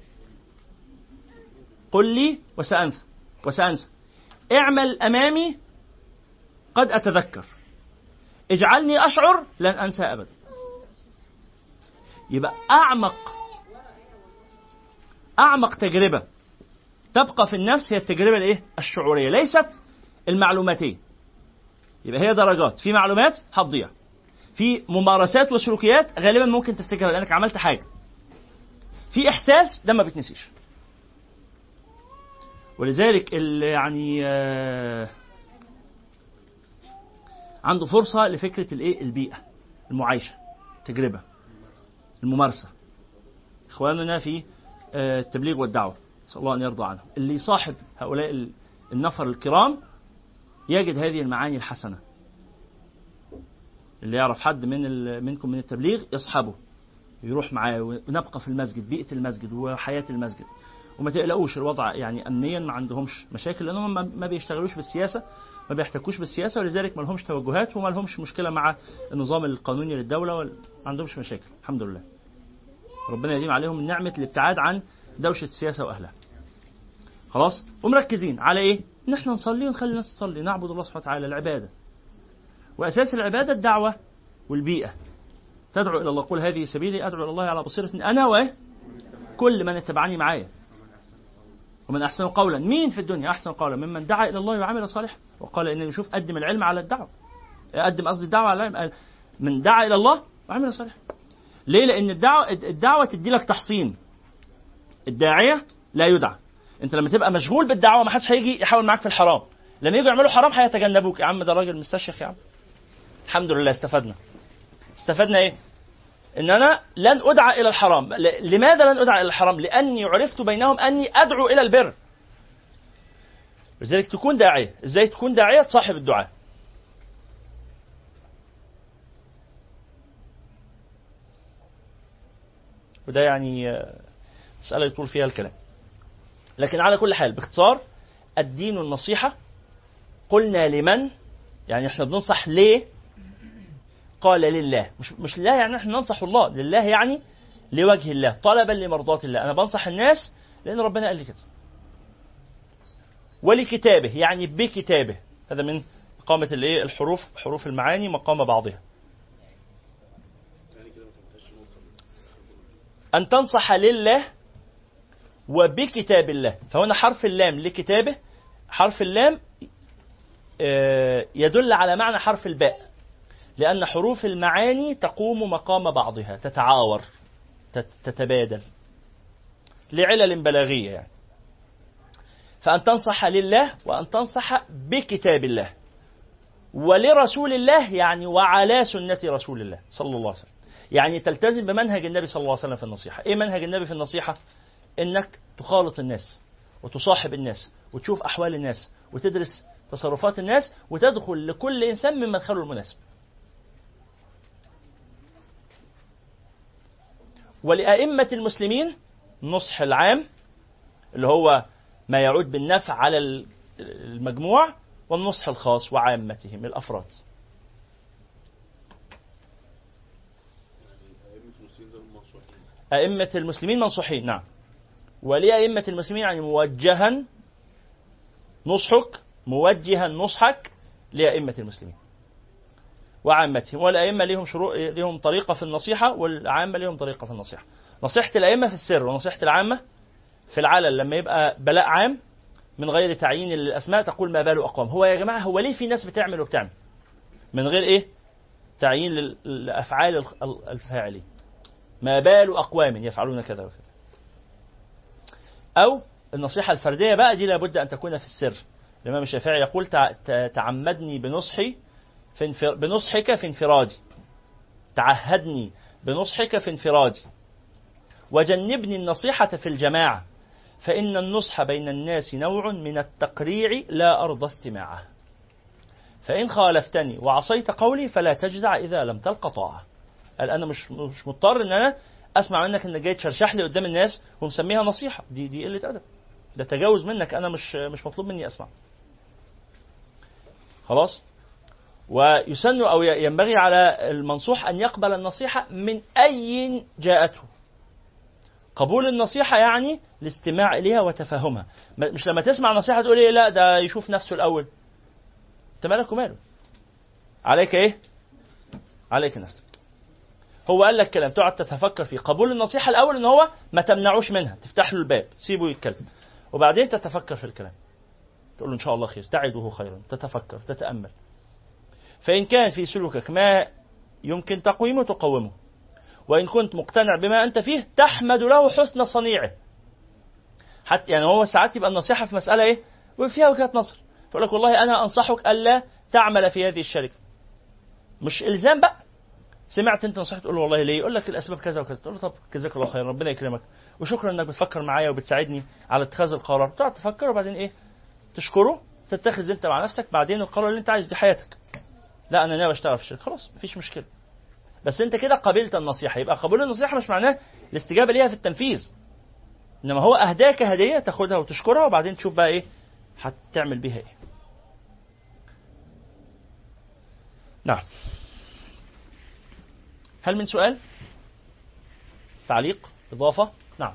قل لي وسأنسى وسأنسى اعمل أمامي قد أتذكر اجعلني أشعر لن أنسى أبدا يبقى أعمق أعمق تجربة تبقى في النفس هي التجربة الإيه؟ الشعورية ليست المعلوماتية يبقى هي درجات في معلومات هتضيع في ممارسات وسلوكيات غالبا ممكن تفتكرها لانك عملت حاجه في احساس ده ما بيتنسيش ولذلك اللي يعني آه، عنده فرصه لفكره الايه البيئه المعايشه التجربه الممارسه اخواننا في آه، التبليغ والدعوه نسال الله ان يرضى عنهم اللي يصاحب هؤلاء ال- النفر الكرام يجد هذه المعاني الحسنه اللي يعرف حد من ال- منكم من التبليغ يصحبه يروح معاه ونبقى في المسجد بيئه المسجد وحياه المسجد وما تقلقوش الوضع يعني امنيا ما عندهمش مشاكل لانهم ما- ما بيشتغلوش بالسياسه ما بيحتكوش بالسياسه ولذلك ما لهمش توجهات وما لهمش مشكله مع النظام القانوني للدوله وال- ما عندهمش مشاكل الحمد لله ربنا يديم عليهم نعمه الابتعاد عن دوشه السياسه واهلها خلاص ومركزين على ايه ان احنا نصلي ونخلي الناس تصلي نعبد الله سبحانه وتعالى العباده واساس العباده الدعوه والبيئه تدعو الى الله قل هذه سبيلي ادعو الى الله على بصيره انا وايه كل من اتبعني معايا ومن احسن قولا مين في الدنيا احسن قولا ممن دعا الى الله وعمل صالحا وقال انني شوف قدم العلم على الدعوه قدم قصدي الدعوه على العلم من دعا الى الله وعمل صالحا ليه لان الدعوه الدعوه تدي لك تحصين الداعيه لا يدعى انت لما تبقى مشغول بالدعوه ما حدش هيجي يحاول معاك في الحرام لما يجوا يعملوا حرام هيتجنبوك يا عم ده راجل مستشيخ يا عم الحمد لله استفدنا استفدنا ايه ان انا لن ادعى الى الحرام ل- لماذا لن ادعى الى الحرام لاني عرفت بينهم اني ادعو الى البر لذلك تكون داعيه ازاي تكون داعيه تصاحب الدعاء وده يعني آه، مسألة يطول فيها الكلام لكن على كل حال باختصار الدين النصيحة قلنا لمن يعني احنا بننصح ليه قال لله مش مش لله يعني احنا ننصح الله لله يعني لوجه الله طلبا لمرضاة الله انا بنصح الناس لان ربنا قال لي كده ولكتابه يعني بكتابه هذا من مقامة الايه الحروف حروف المعاني مقام بعضها يعني كده ما فهمتهاش نقطة. أن تنصح لله وبكتاب الله فهنا حرف اللام لكتابه حرف اللام آه، يدل على معنى حرف الباء لأن حروف المعاني تقوم مقام بعضها تتعاور تت- تتبادل لعلل بلاغية يعني فأن تنصح لله وأن تنصح بكتاب الله ولرسول الله يعني وعلى سنة رسول الله صلى الله عليه وسلم يعني تلتزم بمنهج النبي صلى الله عليه وسلم في النصيحة إيه منهج النبي في النصيحة إنك تخالط الناس وتصاحب الناس وتشوف أحوال الناس وتدرس تصرفات الناس وتدخل لكل إنسان من مدخله المناسب ولأئمة المسلمين النصح العام اللي هو ما يعود بالنفع على ال- المجموع والنصح الخاص وعامتهم الأفراد أئمة المسلمين دول منصوحين. أئمة المسلمين منصوحين نعم ولأئمة المسلمين يعني موجها نصحك موجها نصحك لأئمة المسلمين وعامتهم والأئمة لهم شروط لهم طريقة في النصيحة والعامة لهم طريقة في النصيحة نصيحة الأئمة في السر ونصيحة العامة في العلن لما يبقى بلاء عام من غير تعيين الأسماء تقول ما بال أقوام هو يا جماعة هو ليه في ناس بتعمل وبتعمل من غير إيه تعيين لل- لأفعال ال- الفاعلين ما بال أقوام يفعلون كذا وكذا أو النصيحة الفردية بقى دي لابد أن تكون في السر الإمام الشافعي يقول تع- ت- تعمدني بنصحي في انفر... بنصحك في انفرادي تعهدني بنصحك في انفرادي وجنبني النصيحة في الجماعة فإن النصح بين الناس نوع من التقريع لا أرضى استماعه فإن خالفتني وعصيت قولي فلا تجزع إذا لم تلق طاعة قال أنا مش مش مضطر إن أنا أسمع منك إنك جاي تشرشح لي قدام الناس ومسميها نصيحة دي دي قلة أدب ده تجاوز منك أنا مش مش مطلوب مني أسمع خلاص ويسن أو ينبغي على المنصوح أن يقبل النصيحة من أي جاءته قبول النصيحة يعني الاستماع إليها وتفهمها م- مش لما تسمع نصيحة تقول إيه لا ده يشوف نفسه الأول أنت مالك وماله عليك إيه عليك نفسك هو قال لك كلام تقعد تتفكر فيه قبول النصيحة الأول إن هو ما تمنعوش منها تفتح له الباب سيبه يتكلم وبعدين تتفكر في الكلام تقول له إن شاء الله خير تعده خيرا تتفكر تتأمل فإن كان في سلوكك ما يمكن تقويمه تقومه وإن كنت مقتنع بما أنت فيه تحمد له حسن صنيعه حتى يعني هو ساعات يبقى النصيحة في مسألة إيه وفيها وجهة نظر فيقول لك والله أنا أنصحك ألا تعمل في هذه الشركة مش إلزام بقى سمعت انت نصيحه تقول له والله ليه؟ يقول لك الاسباب كذا وكذا، تقول له طب جزاك الله خير ربنا يكرمك وشكرا انك بتفكر معايا وبتساعدني على اتخاذ القرار، تقعد تفكر وبعدين ايه؟ تشكره تتخذ انت مع نفسك بعدين القرار اللي انت عايزه دي حياتك. لا انا ناوي اشتغل في الشركه خلاص مفيش مشكله. بس انت كده قبلت النصيحه يبقى قبول النصيحه مش معناه الاستجابه ليها في التنفيذ. انما هو اهداك هديه تاخدها وتشكرها وبعدين تشوف بقى ايه هتعمل بيها ايه. نعم. هل من سؤال؟ تعليق؟ إضافة؟ نعم.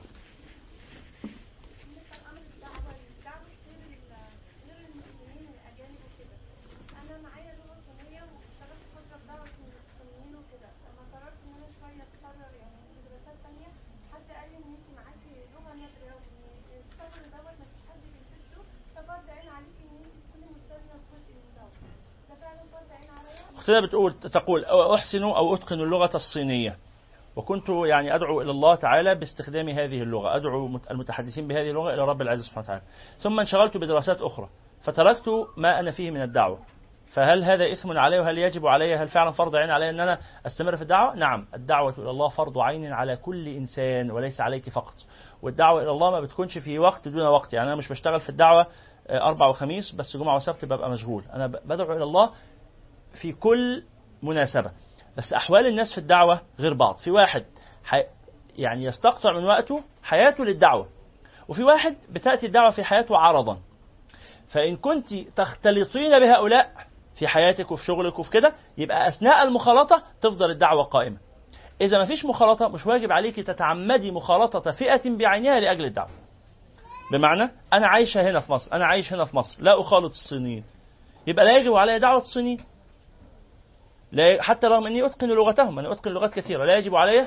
انا معايا لغه صينيه واشتغلت فتره في دعوه الصينيين وكده لما قررت ان انا شويه اتكرر يعني في دراسات تانية حد قال لي ان انت معاكي لغه نادره وان الصبر دوت مفيش حد بيكتشفه ففرض عين عليكي ان انت تكوني مستلزمه بجزء من دوت ده فعلا فرض عين عليا أختنا بتقول تقول أو أحسن أو أتقن اللغة الصينية وكنت يعني أدعو إلى الله تعالى باستخدام هذه اللغة أدعو مت- المتحدثين بهذه اللغة إلى رب العزة سبحانه وتعالى ثم انشغلت بدراسات أخرى فتركت ما أنا فيه من الدعوة فهل هذا إثم علي وهل يجب علي هل فعلا فرض عين علي أن أنا أستمر في الدعوة نعم الدعوة إلى الله فرض عين على كل إنسان وليس عليك فقط والدعوة إلى الله ما بتكونش في وقت دون وقت يعني أنا مش بشتغل في الدعوة آه، أربع وخميس بس جمعة وسبت ببقى مشغول أنا ب- بدعو إلى الله في كل مناسبة بس أحوال الناس في الدعوة غير بعض في واحد حي... يعني يستقطع من وقته حياته للدعوة وفي واحد بتأتي الدعوة في حياته عرضا فإن كنت تختلطين بهؤلاء في حياتك وفي شغلك وفي كده يبقى أثناء المخالطة تفضل الدعوة قائمة إذا ما فيش مخالطة مش واجب عليك تتعمدي مخالطة فئة بعينها لأجل الدعوة بمعنى أنا عايشة هنا في مصر أنا عايش هنا في مصر لا أخالط الصينيين يبقى لا يجب علي دعوة الصينيين لا حتى رغم اني اتقن لغتهم انا اتقن لغات كثيره لا يجب علي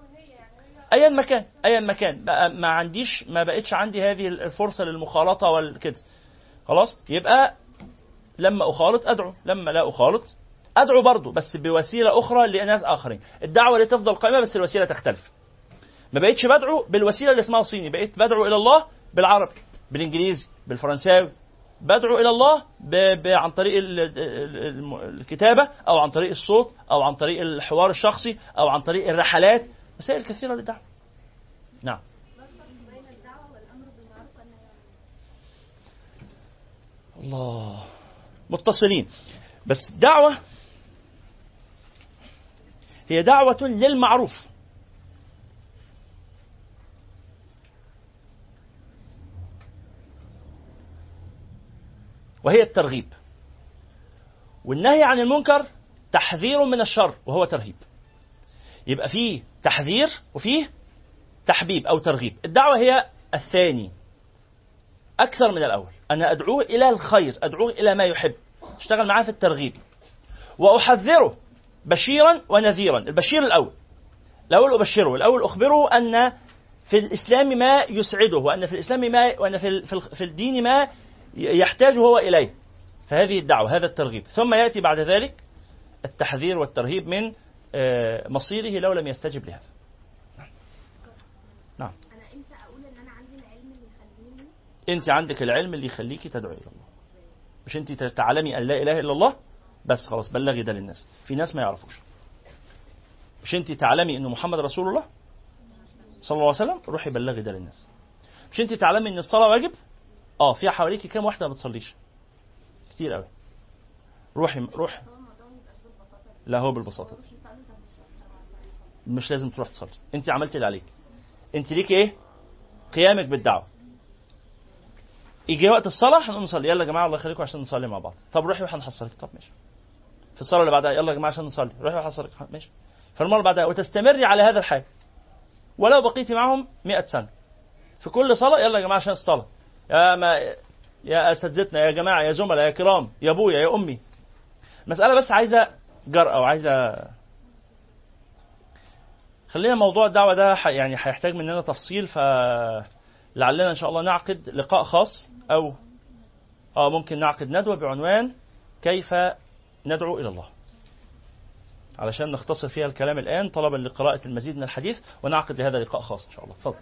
ايا مكان ايا مكان بقى ما عنديش ما بقتش عندي هذه الفرصه للمخالطه والكده خلاص يبقى لما اخالط ادعو لما لا اخالط ادعو برضه بس بوسيله اخرى لناس اخرين الدعوه اللي تفضل قائمه بس الوسيله تختلف ما بقتش بدعو بالوسيله اللي اسمها صيني بقيت بدعو الى الله بالعربي بالانجليزي بالفرنساوي بدعو الى الله ب... ب... عن طريق ال... ال- الكتابه او عن طريق الصوت او عن طريق الحوار الشخصي او عن طريق الرحلات وسائل كثيره للدعوه نعم بين الدعوه والامر بالمعروف والنهي عن المنكر الله متصلين بس دعوة هي دعوة للمعروف وهي الترغيب والنهي عن المنكر تحذير من الشر وهو ترهيب يبقى فيه تحذير وفيه تحبيب أو ترغيب الدعوة هي الثاني أكثر من الأول أنا أدعوه إلى الخير أدعوه إلى ما يحب اشتغل معاه في الترغيب وأحذره بشيرا ونذيرا البشير الأول الأول أبشره الأول أخبره أن في الإسلام ما يسعده وأن في الإسلام ما وأن في في في الدين ما يحتاج هو إليه فهذه الدعوة هذا الترغيب ثم يأتي بعد ذلك التحذير والترهيب من آه، مصيره لو لم يستجب لهذا نعم انا امتى اقول ان انا عندي العلم اللي يخليني انت عندك العلم اللي يخليكي تدعو الى الله مش انت تعلمي ان لا اله الا الله بس خلاص بلغي ده للناس في ناس ما يعرفوش مش انت تعلمي ان محمد رسول الله صلى الله عليه وسلم روحي بلغي ده للناس مش انت تعلمي ان الصلاه واجب اه في حواليكي كام واحده ما بتصليش كتير قوي روحي روحي هو الموضوع ما يبقاش بالبساطه دي لا هو بالبساطه مش يصلي طب مش يصلي. مش لازم تروح تصلي انت عملت اللي عليك انت ليك ايه قيامك بالدعوه يجي وقت الصلاه هنقوم نصلي يلا يا جماعه الله يخليكم عشان نصلي مع بعض طب روحي وهنحصلك طب ماشي في الصلاه اللي بعدها يلا يا جماعه عشان نصلي روحي وهحصلك ماشي فالمره اللي بعدها وتستمري على هذا الحال ولو بقيتي معهم 100 سنه في كل صلاه يلا يا جماعه عشان الصلاه يا ما يا اساتذتنا يا جماعه يا زملاء يا كرام يا ابويا يا امي مساله بس عايزه جرأه وعايزه خلينا موضوع الدعوة ده ح- يعني هيحتاج مننا تفصيل فلعلنا إن شاء الله نعقد لقاء خاص أو اه ممكن نعقد ندوة بعنوان كيف ندعو إلى الله علشان نختصر فيها الكلام الآن طلبا لقراءة المزيد من الحديث ونعقد لهذا لقاء خاص إن شاء الله تفضل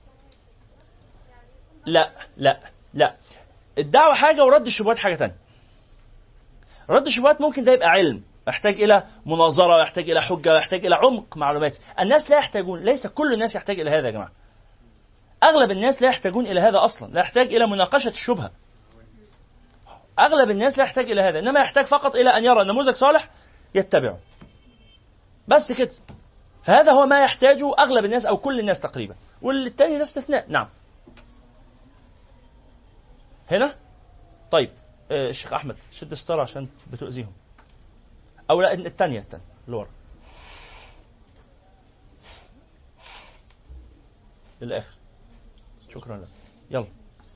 لا لا لا الدعوة حاجة ورد الشبهات حاجة تانية رد الشبهات ممكن ده يبقى علم يحتاج إلى مناظرة يحتاج إلى حجة يحتاج إلى عمق معلومات الناس لا يحتاجون ليس كل الناس يحتاج إلى هذا يا جماعة أغلب الناس لا يحتاجون إلى هذا أصلا لا يحتاج إلى مناقشة الشبهة أغلب الناس لا يحتاج إلى هذا إنما يحتاج فقط إلى أن يرى نموذج صالح يتبعه بس كده فهذا هو ما يحتاجه أغلب الناس أو كل الناس تقريبا والتاني ده استثناء نعم هنا طيب آه، الشيخ أحمد شد ستار عشان بتؤذيهم أو لا الثانية الثانية اللي ورا للآخر شكرا لك يلا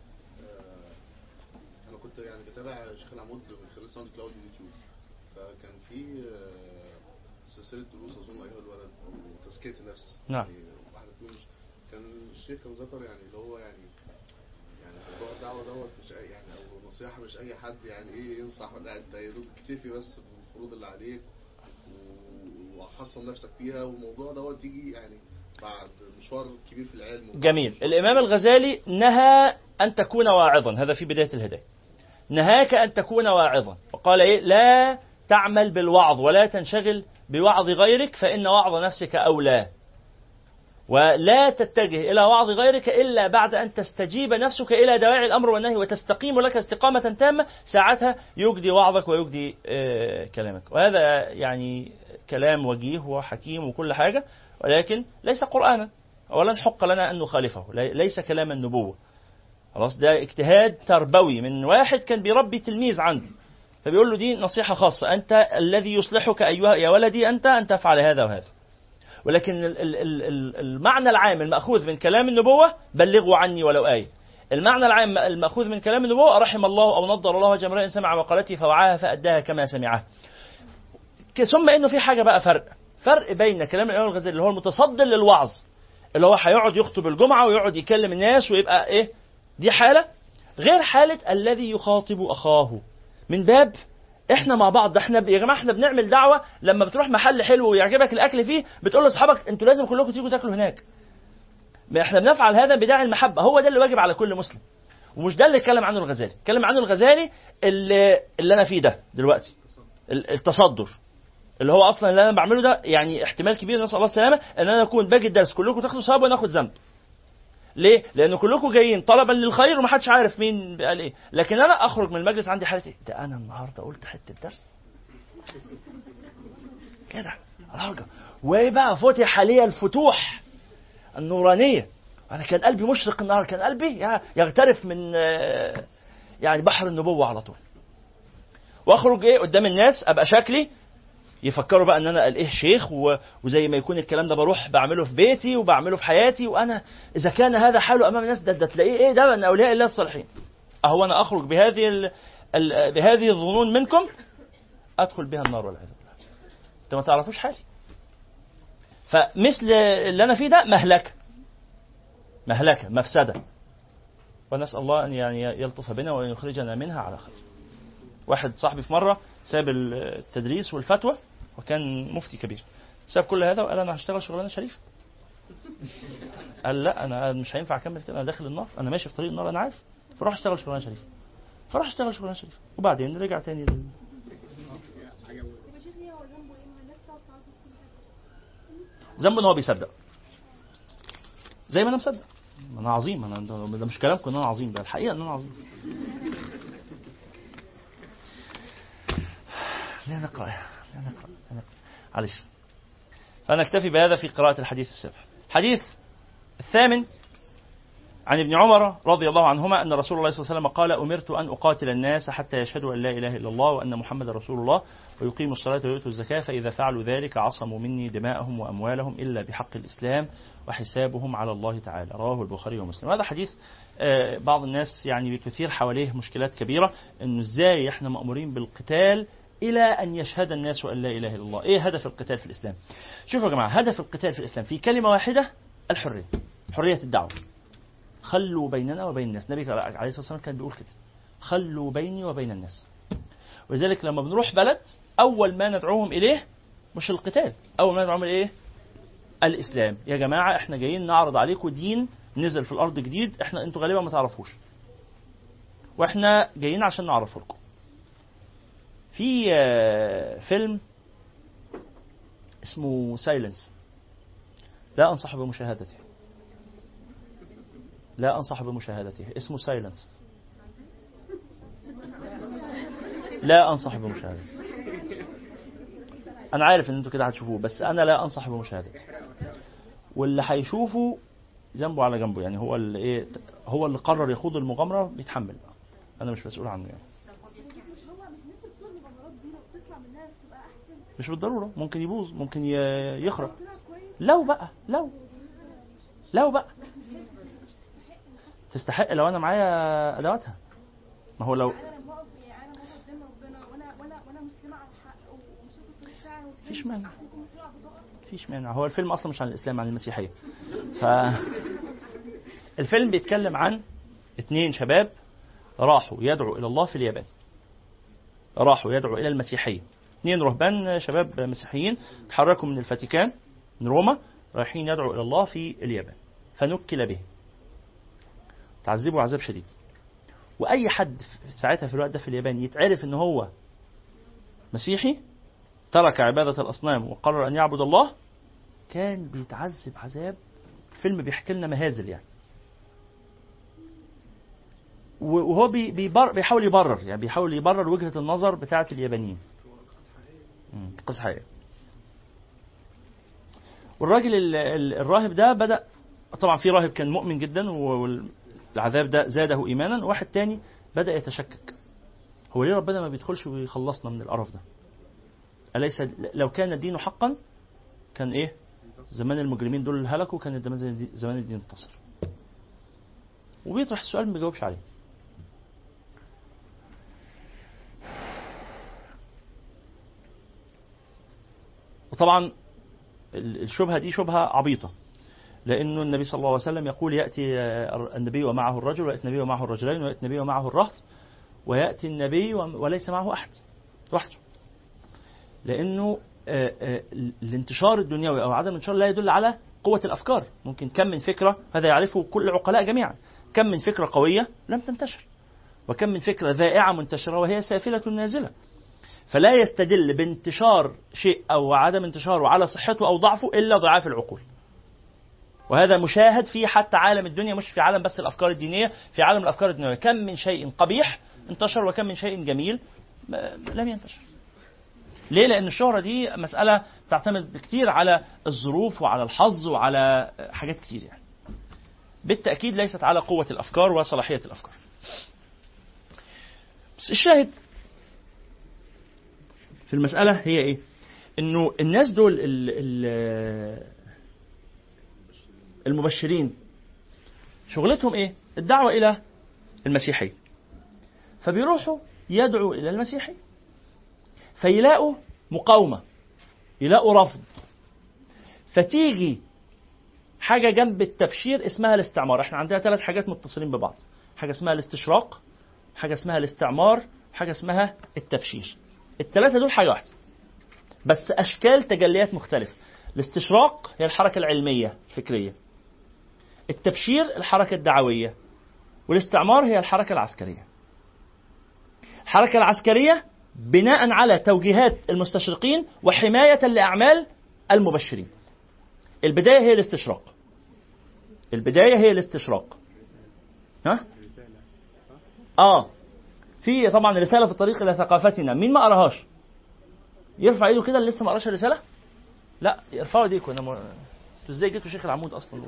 انا كنت يعني بتابع شيخ العمود من خلال ساوند كلاود يوتيوب فكان في آه، سلسله دروس اظن ايها الولد او تزكيه النفس نعم. يعني واحده فيهم كان الشيخ كان ذكر يعني اللي هو يعني يعني موضوع الدعوه دوت مش أي يعني او نصيحه مش اي حد يعني ايه ينصح ولا انت يا دوب اكتفي بس بالفروض اللي عليك و- وحصن نفسك فيها والموضوع دوت يجي يعني بعد مشوار كبير في العلم جميل الإمام الغزالي نهى أن تكون واعظا هذا في بداية الهداية نهاك أن تكون واعظا وقال إيه لا تعمل بالوعظ ولا تنشغل بوعظ غيرك فإن وعظ نفسك أولى ولا تتجه إلى وعظ غيرك إلا بعد أن تستجيب نفسك إلى دواعي الأمر والنهي وتستقيم لك استقامة تامة ساعتها يجدي وعظك ويجدي آه، كلامك وهذا يعني كلام وجيه وحكيم وكل حاجة ولكن ليس قرآنا ولن حق لنا أن نخالفه لي- ليس كلام النبوة خلاص ده اجتهاد تربوي من واحد كان بيربي تلميذ عنده فبيقول له دي نصيحة خاصة أنت الذي يصلحك أيها يا ولدي أنت أن تفعل هذا وهذا ولكن ال- ال- ال- ال- المعنى العام المأخوذ من كلام النبوة بلغوا عني ولو آية المعنى العام المأخوذ من كلام النبوة رحم الله أو نضر الله وجه امرئ سمع مقالتي فوعاها فأداها كما سمعها ك- ثم انه في حاجه بقى فرق فرق بين كلام الامام الغزالي اللي هو المتصدر للوعظ اللي هو هيقعد يخطب الجمعه ويقعد يكلم الناس ويبقى ايه دي حاله غير حاله الذي يخاطب اخاه من باب احنا مع بعض ده احنا ب- يا جماعه احنا بنعمل دعوه لما بتروح محل حلو ويعجبك الاكل فيه بتقول لاصحابك انتوا لازم كلكم تيجوا تاكلوا هناك ما احنا بنفعل هذا بداعي المحبه هو ده اللي واجب على كل مسلم ومش ده اللي اتكلم عنه الغزالي اتكلم عنه الغزالي اللي, اللي انا فيه ده دلوقتي ال- التصدر اللي هو اصلا اللي انا بعمله ده يعني احتمال كبير نسال الله السلامه ان انا اكون باجي الدرس كلكم تاخدوا ثواب وانا اخد ذنب ليه؟ لان كلكم جايين طلبا للخير ومحدش عارف مين قال ايه، لكن انا اخرج من المجلس عندي حاله ايه؟ ده انا النهارده قلت حته درس كده راجع وايه بقى فتح لي الفتوح النورانيه انا كان قلبي مشرق النهارده كان قلبي يا- يغترف من آه، يعني بحر النبوه على طول واخرج ايه قدام الناس ابقى شكلي يفكروا بقى ان انا قال ايه شيخ و- وزي ما يكون الكلام ده بروح بعمله في بيتي وبعمله في حياتي وانا اذا كان هذا حاله امام الناس ده, ده تلاقيه ايه ده من اولياء الله الصالحين اهو انا اخرج بهذه ال... ال... بهذه الظنون منكم ادخل بها النار والعياذ بالله انتوا ما تعرفوش حالي فمثل اللي انا فيه ده مهلكه مهلكه مفسده ونسال الله ان يعني يلطف بنا وان يخرجنا منها على خير واحد صاحبي في مره ساب التدريس والفتوى وكان مفتي كبير ساب كل هذا وقال انا هشتغل شغلانه شريفه قال لا انا مش هينفع اكمل كده انا داخل النار انا ماشي في طريق النار انا عارف فراح اشتغل شغلانه شريفه فراح اشتغل شغلانه شريفه وبعدين رجع تاني لل... يبقى شيخ ليه هو ذنبه ايه ما الناس تقعد تعرف كل حاجه ذنبه ان هو بيصدق زي ما انا مصدق ما انا عظيم انا ده ده مش كلامكم ان انا عظيم ده الحقيقه ان انا عظيم لا نقرا لا نقرا لا نقرا معلش فنكتفي بهذا في قراءه الحديث السابع حديث الثامن عن ابن عمر رضي الله عنهما أن رسول الله صلى الله عليه وسلم قال أمرت أن أقاتل الناس حتى يشهدوا أن لا إله إلا الله وأن محمد رسول الله ويقيموا الصلاة ويؤتوا الزكاة فإذا فعلوا ذلك عصموا مني دماءهم وأموالهم إلا بحق الإسلام وحسابهم على الله تعالى رواه البخاري ومسلم هذا حديث آه، بعض الناس يعني بتثير حواليه مشكلات كبيرة أنه إزاي إحنا مأمورين بالقتال إلى أن يشهد الناس أن لا إله إلا الله إيه هدف القتال في الإسلام شوفوا يا جماعة هدف القتال في الإسلام في كلمة واحدة الحرية حرية الدعوة خلوا بيننا وبين الناس النبي عليه الصلاة والسلام كان بيقول كده خلوا بيني وبين الناس ولذلك لما بنروح بلد اول ما ندعوهم اليه مش القتال اول ما ندعوهم اليه الاسلام يا جماعه احنا جايين نعرض عليكم دين نزل في الارض جديد احنا انتوا غالبا ما تعرفوش واحنا جايين عشان نعرفه لكم في آه، فيلم اسمه سايلنس لا انصح بمشاهدته لا انصح بمشاهدته اسمه سايلنس لا انصح بمشاهدته انا عارف ان انتوا كده هتشوفوه بس انا لا انصح بمشاهدته واللي هيشوفه ذنبه على جنبه يعني هو اللي ايه هو اللي قرر يخوض المغامره بيتحمل بقى انا مش مسؤول عنه يعني مش هو مش الناس اللي بتوع المغامرات دي لو تطلع منها تبقى احسن مش بالضروره ممكن يبوظ ممكن ي- يخرب طلع كويس لو بقى لو لو بقى تستحق لو انا معايا ادواتها ما هو لو انا لما اقف يعني انا واقف قدام ربنا وانا وانا وانا مسلمه على الحق ومشيت في الطريق بتاعي مفيش مانع. ممكن مسلمه على البطاقه مفيش مانع هو الفيلم اصلا مش عن الاسلام عن المسيحيه ف الفيلم بيتكلم عن اتنين شباب راحوا يدعوا الى الله في اليابان راحوا يدعوا الى المسيحيه اتنين رهبان شباب مسيحيين تحركوا من الفاتيكان من روما رايحين يدعوا الى الله في اليابان فنكل بهم تعذبوا عذاب شديد واي حد في- ساعتها في الوقت ده في اليابان يتعرف ان هو مسيحي ترك عبادة الأصنام وقرر أن يعبد الله كان بيتعذب عذاب فيلم بيحكي لنا مهازل يعني و- وهو بي- بيبر بيحاول يبرر يعني بيحاول يبرر وجهة النظر بتاعة اليابانيين مم، قصة حقيقية والراجل ال- ال- الراهب ده بدأ طبعا في راهب كان مؤمن جدا والعذاب ده زاده إيمانا وواحد تاني بدأ يتشكك هو ليه ربنا ما بيدخلش ويخلصنا من القرف ده أليس لو كان الدين حقا كان إيه؟ زمان المجرمين دول هلكوا كان زمان زمان الدين انتصر. وبيطرح السؤال ما بيجاوبش عليه. وطبعا ال- الشبهة دي شبهة عبيطة لأنه النبي صلى الله عليه وسلم يقول يأتي آه، النبي ومعه الرجل ويأتي النبي ومعه الرجلين ويأتي النبي ومعه الرهط ويأتي النبي وم- وليس معه أحد وحده لانه آه، آه، الانتشار الدنيوي او عدم الانتشار لا يدل على قوه الافكار ممكن كم من فكره هذا يعرفه كل العقلاء جميعا كم من فكره قويه لم تنتشر وكم من فكره ذائعه منتشره وهي سافله نازله فلا يستدل بانتشار شيء او عدم انتشاره على صحته او ضعفه الا ضعاف العقول وهذا مشاهد في حتى عالم الدنيا مش في عالم بس الافكار الدينيه في عالم الافكار الدينيه كم من شيء قبيح انتشر وكم من شيء جميل ما- لم ينتشر ليه؟ لأن الشهرة دي مسألة تعتمد كتير على الظروف وعلى الحظ وعلى حاجات كتير يعني. بالتأكيد ليست على قوة الأفكار وصلاحية الأفكار. بس الشاهد في المسألة هي إيه؟ إنه الناس دول ال ال المبشرين شغلتهم إيه؟ الدعوة إلى المسيحية. فبيروحوا يدعوا إلى المسيحية. فيلاقوا مقاومة يلاقوا رفض فتيجي حاجة جنب التبشير اسمها الاستعمار احنا عندنا ثلاث حاجات متصلين ببعض حاجة اسمها الاستشراق حاجة اسمها الاستعمار حاجة اسمها التبشير الثلاثة دول حاجة واحدة بس أشكال تجليات مختلفة الاستشراق هي الحركة العلمية الفكرية التبشير الحركة الدعوية والاستعمار هي الحركة العسكرية الحركة العسكرية بناء على توجيهات المستشرقين وحماية لأعمال المبشرين البداية هي الاستشراق البداية هي الاستشراق ها؟ اه في طبعا رسالة في الطريق إلى ثقافتنا مين ما قراهاش يرفع ايده كده اللي لسه ما قراش الرسالة لا ارفعوا ايديكم انا م... انتوا ازاي جيتوا شيخ العمود اصلا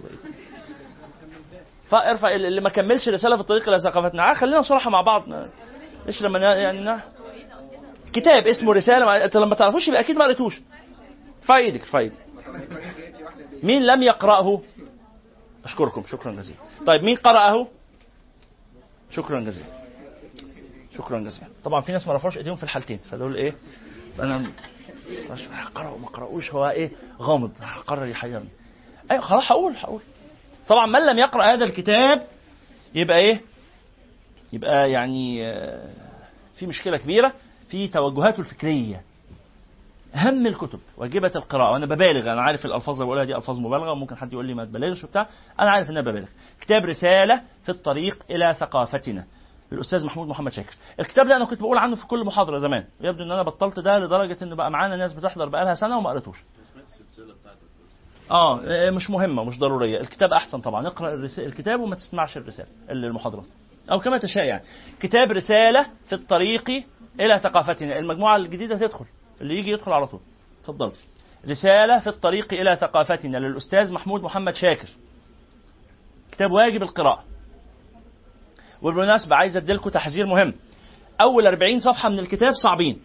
فارفع اللي ما كملش رسالة في الطريق إلى ثقافتنا آه خلينا صراحة مع بعض ايش لما نا- يعني نا... كتاب اسمه رسالة ما... انت لما تعرفوش يبقى اكيد ما قريتوش ارفع ايدك ارفع ايدك مين لم يقرأه اشكركم شكرا جزيلا طيب مين قرأه شكرا جزيلا شكرا جزيلا طبعا في ناس ما رفعوش ايديهم في الحالتين فدول ايه انا مش قرأوا ما قرأوش هو ايه غامض قرر يحيرني ايوه خلاص هقول هقول طبعا من لم يقرأ هذا الكتاب يبقى ايه يبقى يعني آه، في مشكلة كبيرة في توجهاته الفكريه اهم الكتب واجبه القراءه وانا ببالغ انا عارف الالفاظ اللي بقولها دي الفاظ مبالغه وممكن حد يقول لي ما تبالغش وبتاع انا عارف ان انا ببالغ كتاب رساله في الطريق الى ثقافتنا للاستاذ محمود محمد شاكر الكتاب ده انا كنت بقول عنه في كل محاضره زمان يبدو ان انا بطلت ده لدرجه ان بقى معانا ناس بتحضر بقالها سنه وما قريتوش السلسله بتاعتك اه إيه، مش مهمه مش ضروريه الكتاب احسن طبعا اقرا الرس- الكتاب وما تسمعش الرساله المحاضرات او كما تشاء يعني كتاب رساله في الطريق الى ثقافتنا المجموعه الجديده تدخل اللي يجي يدخل على طول اتفضل رساله في الطريق الى ثقافتنا للاستاذ محمود محمد شاكر كتاب واجب القراءه وبالمناسبه عايز اديلكم تحذير مهم اول 40 صفحه من الكتاب صعبين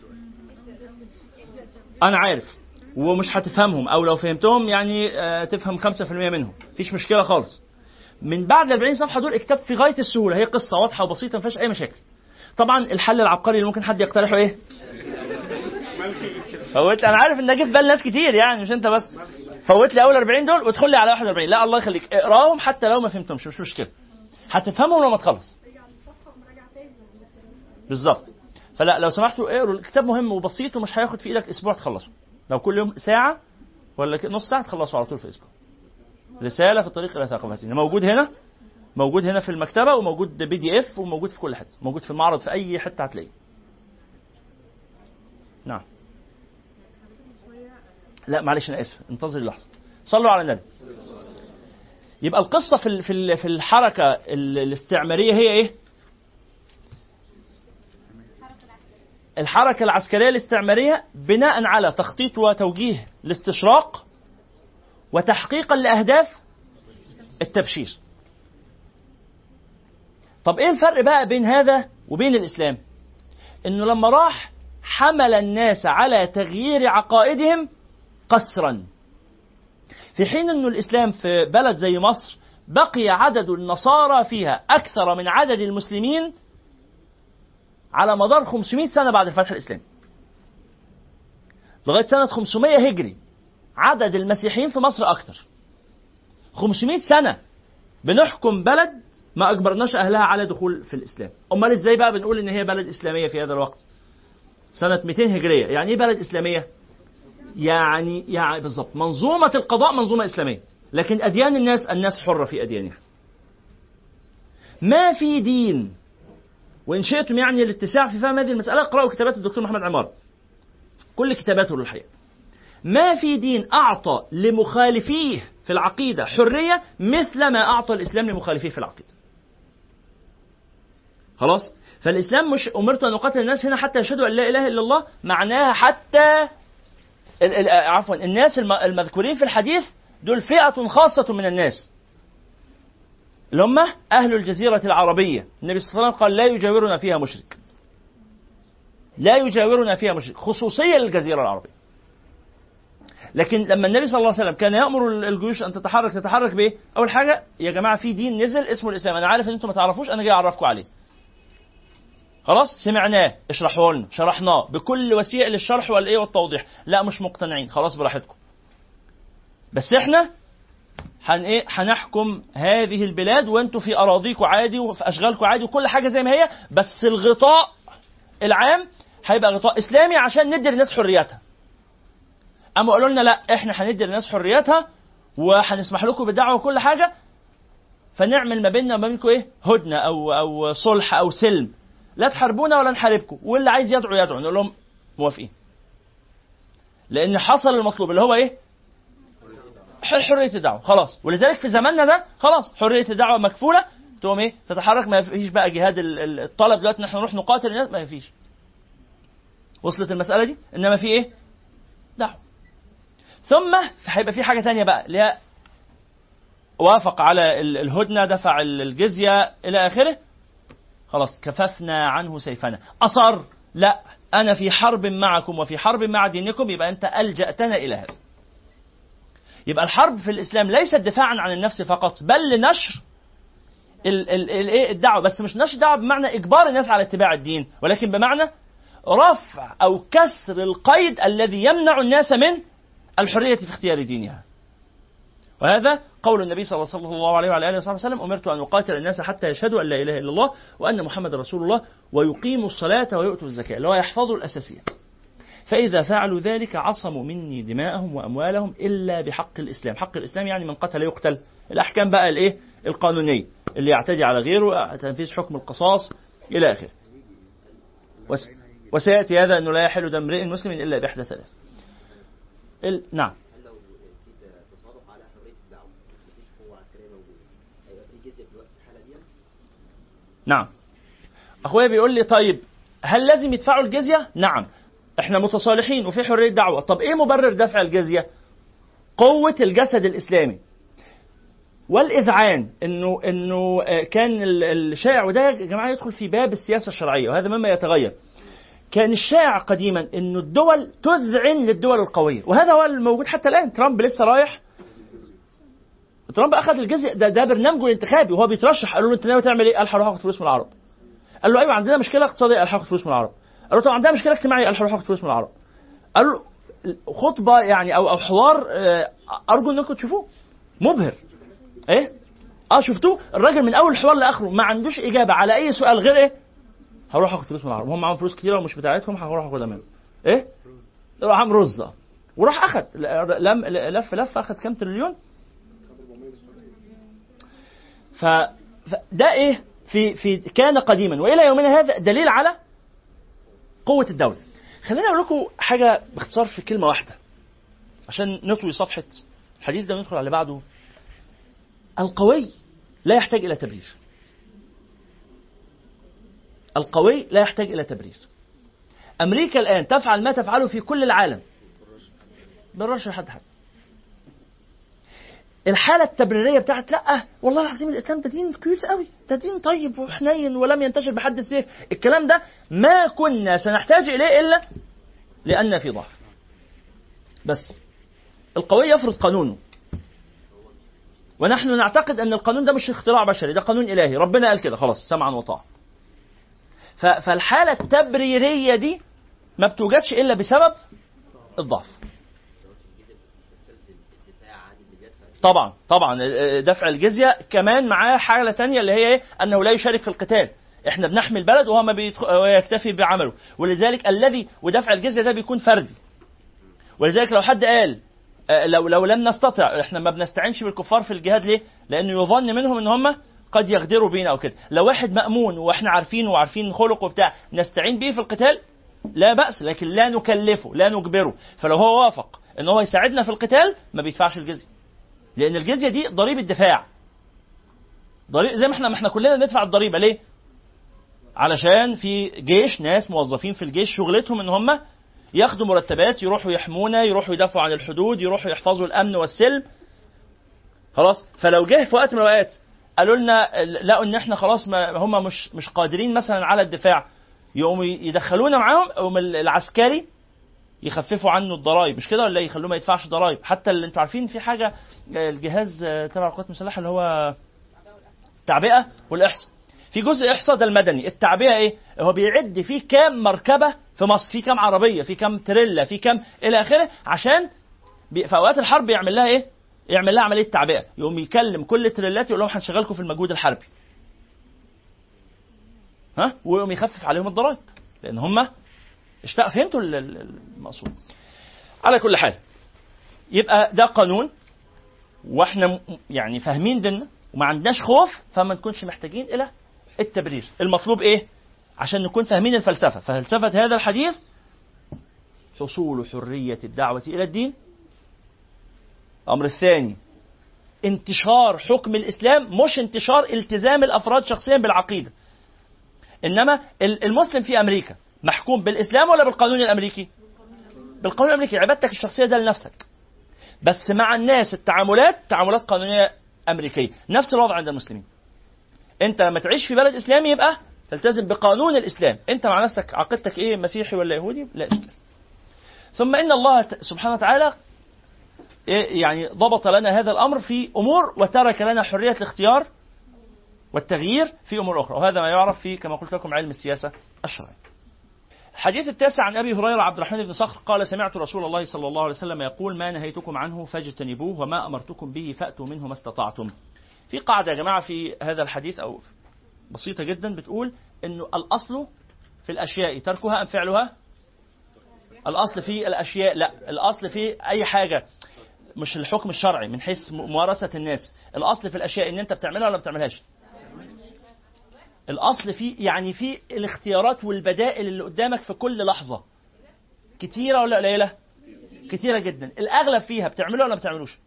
انا عارف ومش هتفهمهم او لو فهمتهم يعني آه، تفهم 5% منهم مفيش مشكله خالص من بعد ال 40 صفحه دول الكتاب في غايه السهوله هي قصه واضحه وبسيطه ما فيهاش اي مشاكل طبعا الحل العبقري اللي ممكن حد يقترحه ايه فوت انا عارف ان ده جه في بال ناس كتير يعني مش انت بس فوت لي اول 40 دول وادخل لي على 41 لا الله يخليك اقراهم حتى لو ما فهمتهمش مش مشكله هتفهمهم لما تخلص بالظبط فلا لو سمحتوا اقروا الكتاب مهم وبسيط ومش هياخد في ايدك اسبوع تخلصه لو كل يوم ساعه ولا ك- نص ساعه تخلصوا على طول في اسبوع رساله في الطريق الى ثقافتنا موجود هنا موجود هنا في المكتبه وموجود بي دي اف وموجود في كل حته موجود في المعرض في اي حته هتلاقيه نعم لا معلش انا اسف انتظر لحظه صلوا على النبي يبقى القصه في ال- في ال- في الحركه ال- الاستعماريه هي ايه الحركة العسكرية الاستعمارية بناء على تخطيط وتوجيه الاستشراق وتحقيقا لأهداف التبشير. طب ايه الفرق بقى بين هذا وبين الإسلام؟ إنه لما راح حمل الناس على تغيير عقائدهم قسرا. في حين إنه الإسلام في بلد زي مصر بقي عدد النصارى فيها أكثر من عدد المسلمين على مدار 500 سنة بعد الفتح الإسلامي لغاية سنة 500 هجري عدد المسيحيين في مصر أكتر 500 سنة بنحكم بلد ما أجبرناش أهلها على دخول في الإسلام أمال إزاي بقى بنقول إن هي بلد إسلامية في هذا الوقت سنة 200 هجرية يعني إيه بلد إسلامية يعني يعني بالظبط منظومة القضاء منظومة إسلامية لكن أديان الناس الناس حرة في أديانها ما في دين وإن شئتم يعني الاتساع في فهم هذه المسألة اقرأوا كتابات الدكتور محمد عمار كل كتاباته للحقيقة ما في دين أعطى لمخالفيه في العقيدة حرية مثل ما أعطى الإسلام لمخالفيه في العقيدة خلاص فالإسلام مش أمرت أن أقاتل الناس هنا حتى يشهدوا أن لا إله إلا الله معناها حتى ال- ال- عفوا الناس الم- المذكورين في الحديث دول فئة خاصة من الناس اللي هم أهل الجزيرة العربية النبي صلى الله عليه وسلم قال لا يجاورنا فيها مشرك لا يجاورنا فيها مشرك خصوصية للجزيرة العربية لكن لما النبي صلى الله عليه وسلم كان يأمر الجيوش أن تتحرك تتحرك بإيه؟ أول حاجة يا جماعة في دين نزل اسمه الإسلام أنا عارف إن أنتم ما تعرفوش أنا جاي أعرفكم عليه خلاص سمعناه اشرحوا لنا شرحناه بكل وسائل الشرح والايه والتوضيح لا مش مقتنعين خلاص براحتكم بس احنا هن ايه هنحكم هذه البلاد وانتوا في اراضيكم عادي وفي اشغالكم عادي وكل حاجه زي ما هي بس الغطاء العام هيبقى غطاء اسلامي عشان ندي للناس حرياتها اما قالوا لنا لا احنا هندي للناس حرياتها وهنسمح لكم بالدعوه وكل حاجه فنعمل ما بيننا وما بينكم ايه هدنه او او صلح او سلم لا تحاربونا ولا نحاربكم واللي عايز يدعو يدعو نقول لهم موافقين لان حصل المطلوب اللي هو ايه ح- حريه الدعوه خلاص ولذلك في زماننا ده خلاص حريه الدعوه مكفوله تقوم ايه تتحرك ما فيش بقى جهاد ال- ال- الطلب دلوقتي ان احنا نروح نقاتل الناس ما فيش وصلت المساله دي انما في ايه دعوه ثم هيبقى في حاجه تانية بقى اللي هي وافق على ال- الهدنه دفع ال- الجزيه الى اخره خلاص كففنا عنه سيفنا أصر لا أنا في حرب معكم وفي حرب مع دينكم يبقى أنت ألجأتنا إلى هذا يبقى الحرب في الإسلام ليست دفاعا عن النفس فقط بل لنشر ال- ال- ال- إيه الدعوة بس مش نشر دعوة بمعنى إجبار الناس على اتباع الدين ولكن بمعنى رفع أو كسر القيد الذي يمنع الناس من الحرية في اختيار دينها وهذا قول النبي صلى الله عليه وعلى اله وصحبه وسلم امرت ان اقاتل الناس حتى يشهدوا ان لا اله الا الله وان محمد رسول الله ويقيموا الصلاه ويؤتوا الزكاه اللي هو يحفظوا الاساسيات فإذا فعلوا ذلك عصموا مني دماءهم وأموالهم إلا بحق الإسلام حق الإسلام يعني من قتل يقتل الأحكام بقى الإيه القانونية اللي يعتدي على غيره تنفيذ حكم القصاص إلى آخره وس وسيأتي هذا أنه لا يحل دم امرئ مسلم إلا بإحدى ثلاث ال... نعم هل لو في تصادق على حريه الدعوه مفيش قوه عسكريه موجوده هيبقى في جزيه في الوقت الحاله دي نعم اخويا بيقول لي طيب هل لازم يدفعوا الجزيه نعم احنا متصالحين وفي حريه دعوه طب ايه مبرر دفع الجزيه قوه الجسد الاسلامي والاذعان انه انه آه، كان ال- الشائع وده يا جماعه يدخل في باب السياسه الشرعيه وهذا مما يتغير كان الشائع قديما انه الدول تذعن للدول القويه وهذا هو الموجود حتى الان ترامب لسه رايح ترامب اخذ الجزء ده ده برنامجه الانتخابي وهو بيترشح قالوا له انت ناوي تعمل ايه؟ قال هروح اخد فلوس من العرب. قال له ايوه عندنا مشكله اقتصاديه قال هاخد فلوس من العرب. قال له طب عندنا مشكله اجتماعيه قال هروح اخد فلوس من العرب. قال له خطبه يعني او او حوار آه، ارجو انكم تشوفوه مبهر. ايه؟ اه شفتوه؟ الراجل من اول الحوار لاخره ما عندوش اجابه على اي سؤال غير ايه؟ هروح اخد فلوس من العرب وهم معاهم فلوس كتيره ومش بتاعتهم هروح اخدها منهم. ايه؟ راح عم رز آه. وراح اخد لم لف لف اخد كام تريليون؟ ف... فده ايه في في كان قديما والى يومنا هذا دليل على قوه الدوله خليني اقول لكم حاجه باختصار في كلمه واحده عشان نطوي صفحه الحديث ده وندخل على اللي بعده القوي لا يحتاج الى تبرير القوي لا يحتاج الى تبرير امريكا الان تفعل ما تفعله في كل العالم بالرش حد حد الحاله التبريريه بتاعت لا والله العظيم الاسلام ده دين كيوت قوي ده دين طيب وحنين ولم ينتشر بحد السيف الكلام ده ما كنا سنحتاج اليه الا لان في ضعف بس القوي يفرض قانونه ونحن نعتقد ان القانون ده مش اختراع بشري ده قانون الهي ربنا قال كده خلاص سمعا وطاعه ف- فالحاله التبريريه دي ما بتوجدش الا بسبب الضعف الدفاع عن اللي بيدفع طبعا طبعا دفع الجزيه كمان معاه حاله تانية اللي هي ايه انه لا يشارك في القتال احنا بنحمي البلد وهو ما بيدخ... هو يكتفي بعمله ولذلك الذي ودفع الجزيه ده بيكون فردي ولذلك لو حد قال آه، لو لو لم نستطع احنا ما بنستعينش بالكفار في الجهاد ليه؟ لانه يظن منهم ان هم قد يغدروا بينا او كده لو واحد مامون واحنا عارفينه وعارفين خلقه بتاع نستعين به في القتال لا باس لكن لا نكلفه لا نجبره فلو هو وافق ان هو يساعدنا في القتال ما بيدفعش الجزيه لان الجزيه دي ضريبه دفاع ضريبه زي ما احنا ما احنا كلنا بندفع الضريبه ليه علشان في جيش ناس موظفين في الجيش شغلتهم ان هم ياخدوا مرتبات يروحوا يحمونا يروحوا يدافعوا عن الحدود يروحوا يحفظوا الامن والسلم خلاص فلو جه في وقت من الاوقات قالوا لنا لقوا ان احنا خلاص ما هم مش مش قادرين مثلا على الدفاع يقوموا يدخلونا معاهم يقوم العسكري يخففوا عنه الضرائب مش كده ولا يخلوه ما يدفعش ضرائب حتى اللي انتوا عارفين في حاجه الجهاز تبع القوات المسلحه اللي هو التعبئه والاحصاء في جزء احصاء ده المدني التعبئه ايه هو بيعد فيه كام مركبه في مصر في كام عربيه في كام تريلا في كام الى اخره عشان بي- في اوقات الحرب يعمل لها ايه يعمل لها عمليه تعبئه يقوم يكلم كل التريلات يقول لهم هنشغلكم في المجهود الحربي ها ويقوم يخفف عليهم الضرائب لان هم اشتاق فهمتوا ال- ال- المقصود على كل حال يبقى ده قانون واحنا م- يعني فاهمين ديننا وما عندناش خوف فما نكونش محتاجين الى التبرير المطلوب ايه عشان نكون فاهمين الفلسفه فلسفه هذا الحديث حصول حريه الدعوه الى الدين الامر الثاني انتشار حكم الاسلام مش انتشار التزام الافراد شخصيا بالعقيده انما ال- المسلم في امريكا محكوم بالاسلام ولا بالقانون الامريكي بالقانون الامريكي عبادتك الشخصيه ده لنفسك بس مع الناس التعاملات تعاملات قانونيه امريكيه نفس الوضع عند المسلمين انت لما تعيش في بلد اسلامي يبقى تلتزم بقانون الاسلام انت مع نفسك عقيدتك ايه مسيحي ولا يهودي لا اشكال ثم ان الله ت- سبحانه وتعالى إيه يعني ضبط لنا هذا الامر في امور وترك لنا حريه الاختيار والتغيير في امور اخرى وهذا ما يعرف في كما قلت لكم علم السياسه الشرعيه الحديث التاسع عن ابي هريره عبد الرحمن بن صخر قال سمعت رسول الله صلى الله عليه وسلم يقول ما نهيتكم عنه فاجتنبوه وما امرتكم به فاتوا منه ما استطعتم. في قاعده يا جماعه في هذا الحديث او بسيطه جدا بتقول انه الاصل في الاشياء تركها ام فعلها؟ الاصل في الاشياء لا الاصل في اي حاجه مش الحكم الشرعي من حيث ممارسه الناس الاصل في الاشياء ان انت بتعملها ولا ما بتعملهاش الاصل في يعني في الاختيارات والبدائل اللي قدامك في كل لحظه كتيره ولا قليله كتيره جدا الاغلب فيها بتعمله ولا ما بتعملوش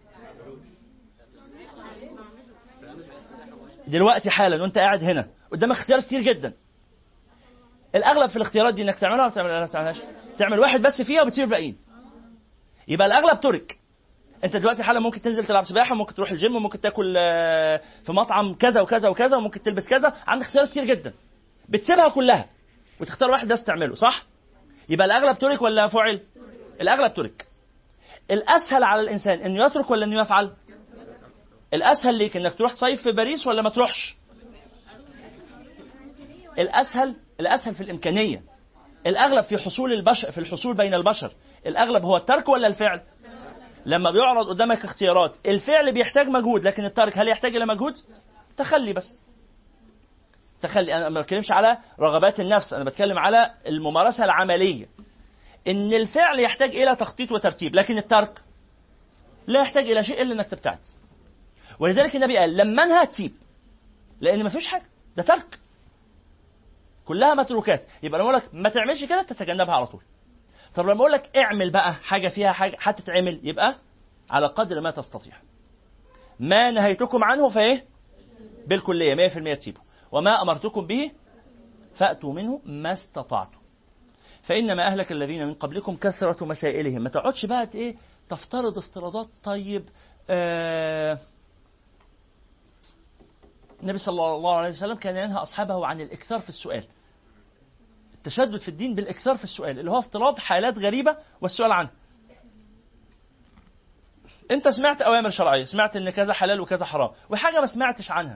دلوقتي حالا وانت قاعد هنا قدامك اختيارات كتير جدا الاغلب في الاختيارات دي انك تعملها ولا بتعملها ولا ما بتعملهاش تعمل واحد بس فيها وبتسيب الباقيين يبقى الاغلب ترك انت دلوقتي حالا ممكن تنزل تلعب سباحه ممكن تروح الجيم وممكن تاكل آه، في مطعم كذا وكذا وكذا وممكن تلبس كذا عندك اختيارات كتير جدا بتسيبها كلها وتختار واحد بس تعمله صح يبقى الاغلب ترك ولا فعل الاغلب ترك الاسهل على الانسان انه يترك ولا انه يفعل الاسهل ليك انك تروح تصيف في باريس ولا ما تروحش الاسهل الاسهل في الامكانيه الاغلب في حصول البشر في الحصول بين البشر الاغلب هو الترك ولا الفعل لما بيعرض قدامك اختيارات الفعل بيحتاج مجهود لكن الترك هل يحتاج الى مجهود تخلي بس تخلي انا ما بتكلمش على رغبات النفس انا بتكلم على الممارسه العمليه ان الفعل يحتاج الى تخطيط وترتيب لكن الترك لا يحتاج الى شيء الا انك تبتعد ولذلك النبي قال لما انهى تسيب لان ما فيش حاجه ده ترك كلها متروكات يبقى لما اقول لك ما تعملش كده تتجنبها على طول طب لما اقول لك اعمل بقى حاجه فيها حاجه هتتعمل يبقى على قدر ما تستطيع ما نهيتكم عنه فايه بالكليه 100% تسيبه وما امرتكم به فاتوا منه ما استطعتم فانما اهلك الذين من قبلكم كثره مسائلهم ما تقعدش بقى ايه تفترض افتراضات طيب آه النبي صلى الله عليه وسلم كان ينهى اصحابه عن الاكثار في السؤال التشدد في الدين بالاكثار في السؤال اللي هو افتراض حالات غريبه والسؤال عنها انت سمعت اوامر شرعيه سمعت ان كذا حلال وكذا حرام وحاجه ما سمعتش عنها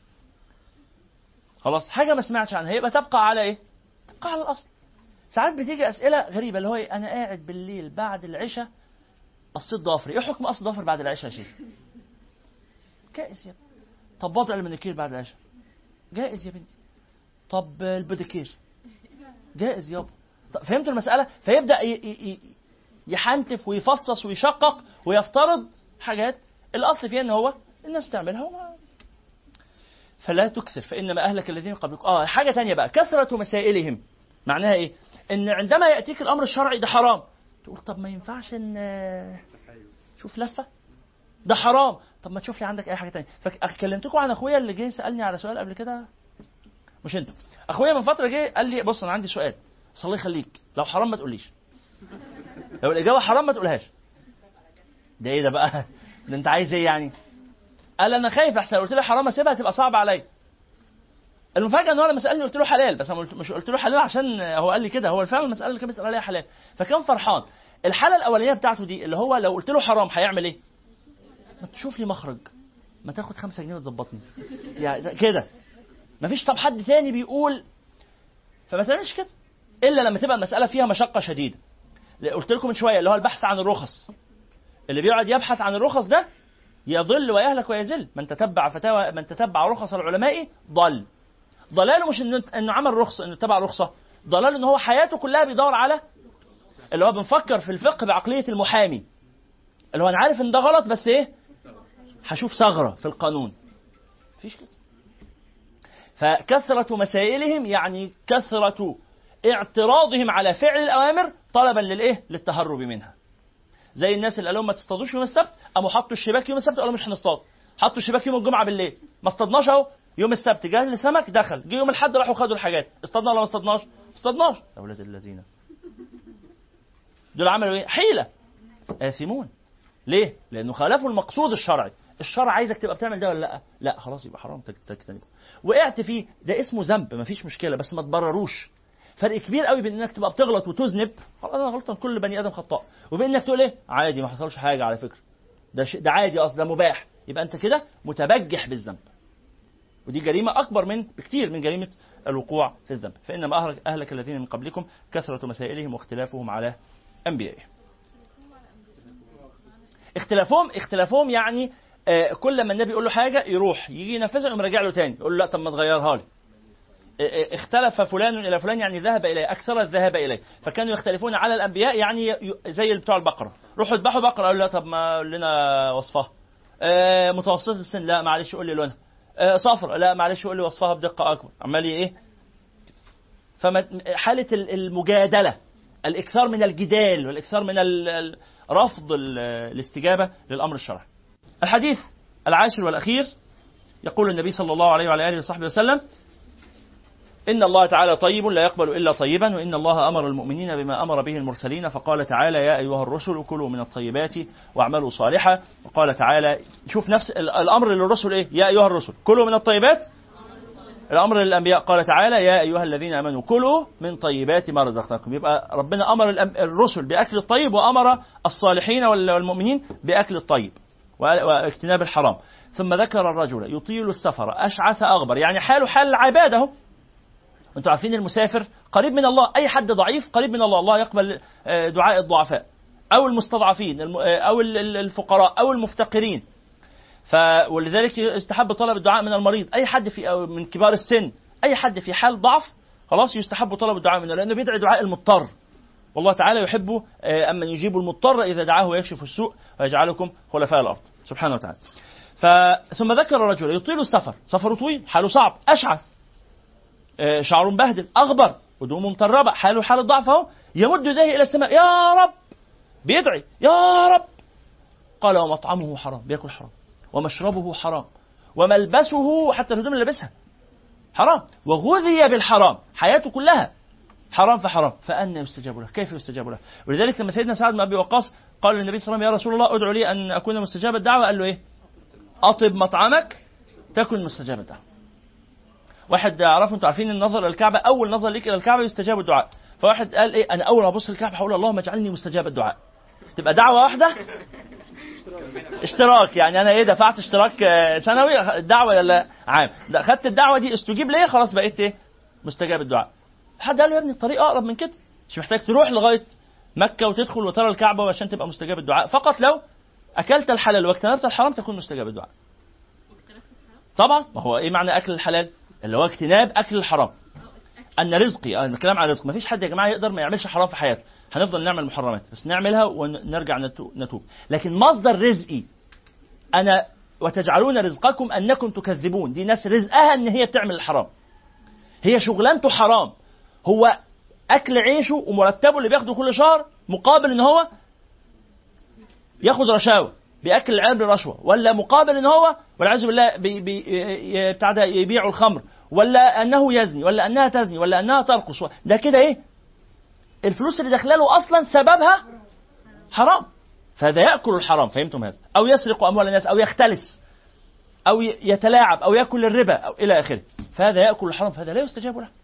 خلاص حاجه ما سمعتش عنها يبقى تبقى على ايه تبقى على الاصل ساعات بتيجي اسئله غريبه اللي هو إيه؟ انا قاعد بالليل بعد العشاء قصيت ضفري ايه حكم قص ضفر بعد العشاء يا شيخ جائز يا ابني طب وضع المنيكير بعد العشاء جائز يا بنتي طب البوديكير جائز يابا طب فهمت المسألة فيبدأ ي- ي- ي- يحنتف ويفصص ويشقق ويفترض حاجات الأصل فيها إن هو الناس بتعملها وما فلا تكثر فإنما أهلك الذين قبلك آه حاجة تانية بقى كثرة مسائلهم معناها إيه؟ إن عندما يأتيك الأمر الشرعي ده حرام تقول طب ما ينفعش إن شوف لفة ده حرام طب ما تشوف لي عندك أي حاجة تانية فكلمتكم عن أخويا اللي جه سألني على سؤال قبل كده مش انتوا اخويا من فتره جه قال لي بص انا عندي سؤال بس الله يخليك لو حرام ما تقوليش لو الاجابه حرام ما تقولهاش ده ايه ده بقى ده انت عايز ايه يعني قال انا خايف احسن قلت له حرام اسيبها تبقى صعبه عليا المفاجاه ان هو لما سالني قلت له حلال بس انا قلت- مش قلت له حلال عشان هو قال لي كده هو فعلا المساله اللي كان بيسال عليها حلال فكان فرحان الحاله الاولانيه بتاعته دي اللي هو لو قلت له حرام هيعمل ايه؟ ما تشوف لي مخرج ما تاخد خمسة جنيه وتظبطني يعني كده مفيش طب حد تاني بيقول فما تعملش كده الا لما تبقى المساله فيها مشقه شديده قلت لكم من شويه اللي هو البحث عن الرخص اللي بيقعد يبحث عن الرخص ده يضل ويهلك ويزل من تتبع فتاوى من تتبع رخص العلماء ضل ضلاله مش انه انه عمل رخصه انه اتبع رخصه ضلاله ان هو حياته كلها بيدور على اللي هو بنفكر في الفقه بعقليه المحامي اللي هو انا عارف ان ده غلط بس ايه هشوف ثغره في القانون مفيش كده فكثرة مسائلهم يعني كثرة اعتراضهم على فعل الأوامر طلبا للإيه؟ للتهرب منها. زي الناس اللي قالوا ما تصطادوش يوم السبت قاموا حطوا الشباك يوم السبت قالوا مش هنصطاد. حطوا الشباك يوم الجمعة بالليل، ما اصطادناش أهو يوم السبت جه السمك دخل، جه يوم الحد راحوا خدوا الحاجات، اصطادنا ولا ما اصطادناش؟ ما اصطادناش. يا أولاد الذين. دول عملوا إيه؟ حيلة. آثمون. ليه؟ لأنه خالفوا المقصود الشرعي. الشرع عايزك تبقى بتعمل ده ولا لا؟ لا خلاص يبقى حرام تج- تجتنبه. وقعت فيه ده اسمه ذنب مفيش مشكله بس ما تبرروش فرق كبير قوي بين انك تبقى بتغلط وتذنب خلاص انا غلطان كل بني ادم خطاء وبين انك تقول ايه عادي ما حصلش حاجه على فكره ده شيء ده عادي اصلا ده مباح يبقى انت كده متبجح بالذنب ودي جريمه اكبر من بكتير من جريمه الوقوع في الذنب فإنما أهلك, أهلك الذين من قبلكم كثرة مسائلهم واختلافهم على أنبيائهم اختلافهم اختلافهم يعني آه، كل ما النبي يقول له حاجه يروح يجي ينفذها يقوم راجع له تاني يقول له لا طب ما تغيرها لي آه، آه، اختلف فلان الى فلان يعني ذهب اليه اكثر الذهاب اليه فكانوا يختلفون على الانبياء يعني ي- زي بتوع البقره روحوا اذبحوا بقره قالوا لا طب ما قول لنا وصفها آه، متوسطه السن لا معلش قول لي لونها آه، صفر لا معلش قول لي وصفها بدقه اكبر عمال ايه فحاله المجادله الاكثار من الجدال والاكثار من ال- ال- رفض ال- الاستجابه للامر الشرعي الحديث العاشر والأخير يقول النبي صلى الله عليه وعلى آله وصحبه وسلم إن الله تعالى طيب لا يقبل إلا طيبا وإن الله أمر المؤمنين بما أمر به المرسلين فقال تعالى يا أيها الرسل كلوا من الطيبات واعملوا صالحا وقال تعالى شوف نفس ال- الأمر للرسل إيه يا أيها الرسل كلوا من الطيبات الأمر للأنبياء قال تعالى يا أيها الذين آمنوا كلوا من طيبات ما رزقناكم يبقى ربنا أمر الأم- الرسل بأكل الطيب وأمر الصالحين وال- والمؤمنين بأكل الطيب واجتناب الحرام ثم ذكر الرجل يطيل السفر أشعث أغبر يعني حاله حال العبادة اهو انتوا عارفين المسافر قريب من الله اي حد ضعيف قريب من الله الله يقبل آه، دعاء الضعفاء او المستضعفين الم- آه، او ال- ال- الفقراء او المفتقرين ف ولذلك يستحب طلب الدعاء من المريض اي حد في أو من كبار السن اي حد في حال ضعف خلاص يستحب طلب الدعاء منه لانه بيدعي دعاء المضطر والله تعالى يحب آه، أمن يجيب المضطر إذا دعاه ويكشف السوء ويجعلكم خلفاء الأرض سبحانه وتعالى ف... ثم ذكر الرجل يطيل السفر سفره طويل حاله صعب أشعث آه، شعره مبهدل أغبر هدومه مطربة حاله حال الضعف أهو يمد يديه إلى السماء يا رب بيدعي يا رب قال ومطعمه حرام بياكل حرام ومشربه حرام وملبسه حتى الهدوم اللي لابسها حرام وغذي بالحرام حياته كلها حرام فحرام فأنا يستجاب له كيف يستجاب له ولذلك لما سيدنا سعد بن أبي وقاص قال للنبي صلى الله عليه وسلم يا رسول الله ادعو لي أن أكون مستجاب الدعوة قال له إيه أطب مطعمك تكن مستجاب الدعوة واحد عرفوا انتوا عارفين النظر الى الكعبه اول نظر ليك الى الكعبه يستجاب الدعاء فواحد قال ايه انا اول ما ابص للكعبه هقول اللهم اجعلني مستجاب الدعاء تبقى دعوه واحده اشتراك يعني انا ايه دفعت اشتراك آه، سنوي دعوه ولا عام ده خدت الدعوه دي استجيب ليا خلاص بقيت ايه مستجاب الدعاء حد قال له يا ابني الطريق اقرب من كده مش محتاج تروح لغايه مكه وتدخل وترى الكعبه عشان تبقى مستجاب الدعاء فقط لو اكلت الحلال واجتنبت الحرام تكون مستجاب الدعاء طبعا ما هو ايه معنى اكل الحلال اللي هو اجتناب اكل الحرام ان رزقي انا بتكلم عن رزق ما فيش حد يا جماعه يقدر ما يعملش حرام في حياته هنفضل نعمل محرمات بس نعملها ونرجع نتو- نتوب لكن مصدر رزقي انا وتجعلون رزقكم انكم تكذبون دي ناس رزقها ان هي بتعمل الحرام هي شغلانته حرام هو اكل عيشه ومرتبه اللي بياخده كل شهر مقابل ان هو ياخد رشاوى بياكل العيال برشوه ولا مقابل ان هو والعياذ بالله بي بي ي- بتاع ده يبيعوا الخمر ولا انه يزني ولا انها تزني ولا انها ترقص ده كده ايه الفلوس اللي داخله له اصلا سببها حرام فهذا ياكل الحرام فهمتم هذا او يسرق اموال الناس او يختلس او ي- يتلاعب او ياكل الربا او الى اخره فهذا ياكل الحرام فهذا لا يستجاب له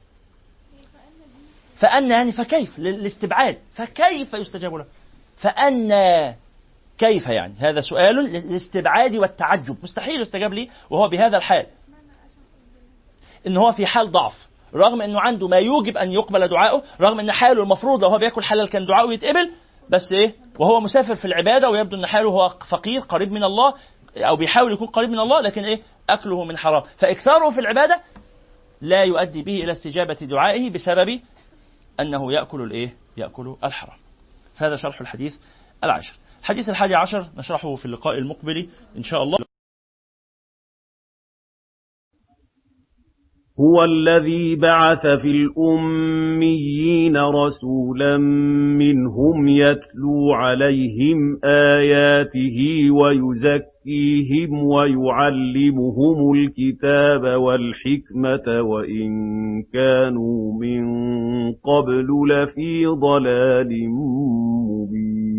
فأن يعني فكيف للاستبعاد فكيف يستجاب له فأن كيف يعني هذا سؤال للاستبعاد والتعجب مستحيل يستجاب لي وهو بهذا الحال ان هو في حال ضعف رغم انه عنده ما يوجب ان يقبل دعائه رغم ان حاله المفروض لو هو بياكل حلال كان دعائه يتقبل بس ايه وهو مسافر في العباده ويبدو ان حاله هو فقير قريب من الله او بيحاول يكون قريب من الله لكن ايه اكله من حرام فاكثاره في العباده لا يؤدي به الى استجابه دعائه بسبب انه ياكل الايه ياكل الحرام فهذا شرح الحديث العاشر الحديث الحادي عشر نشرحه في اللقاء المقبل ان شاء الله هو الذي بعث في الأميين رسولا منهم يتلو عليهم آياته ويزكيهم ويعلمهم الكتاب والحكمة وإن كانوا من قبل لفي ضلال مبين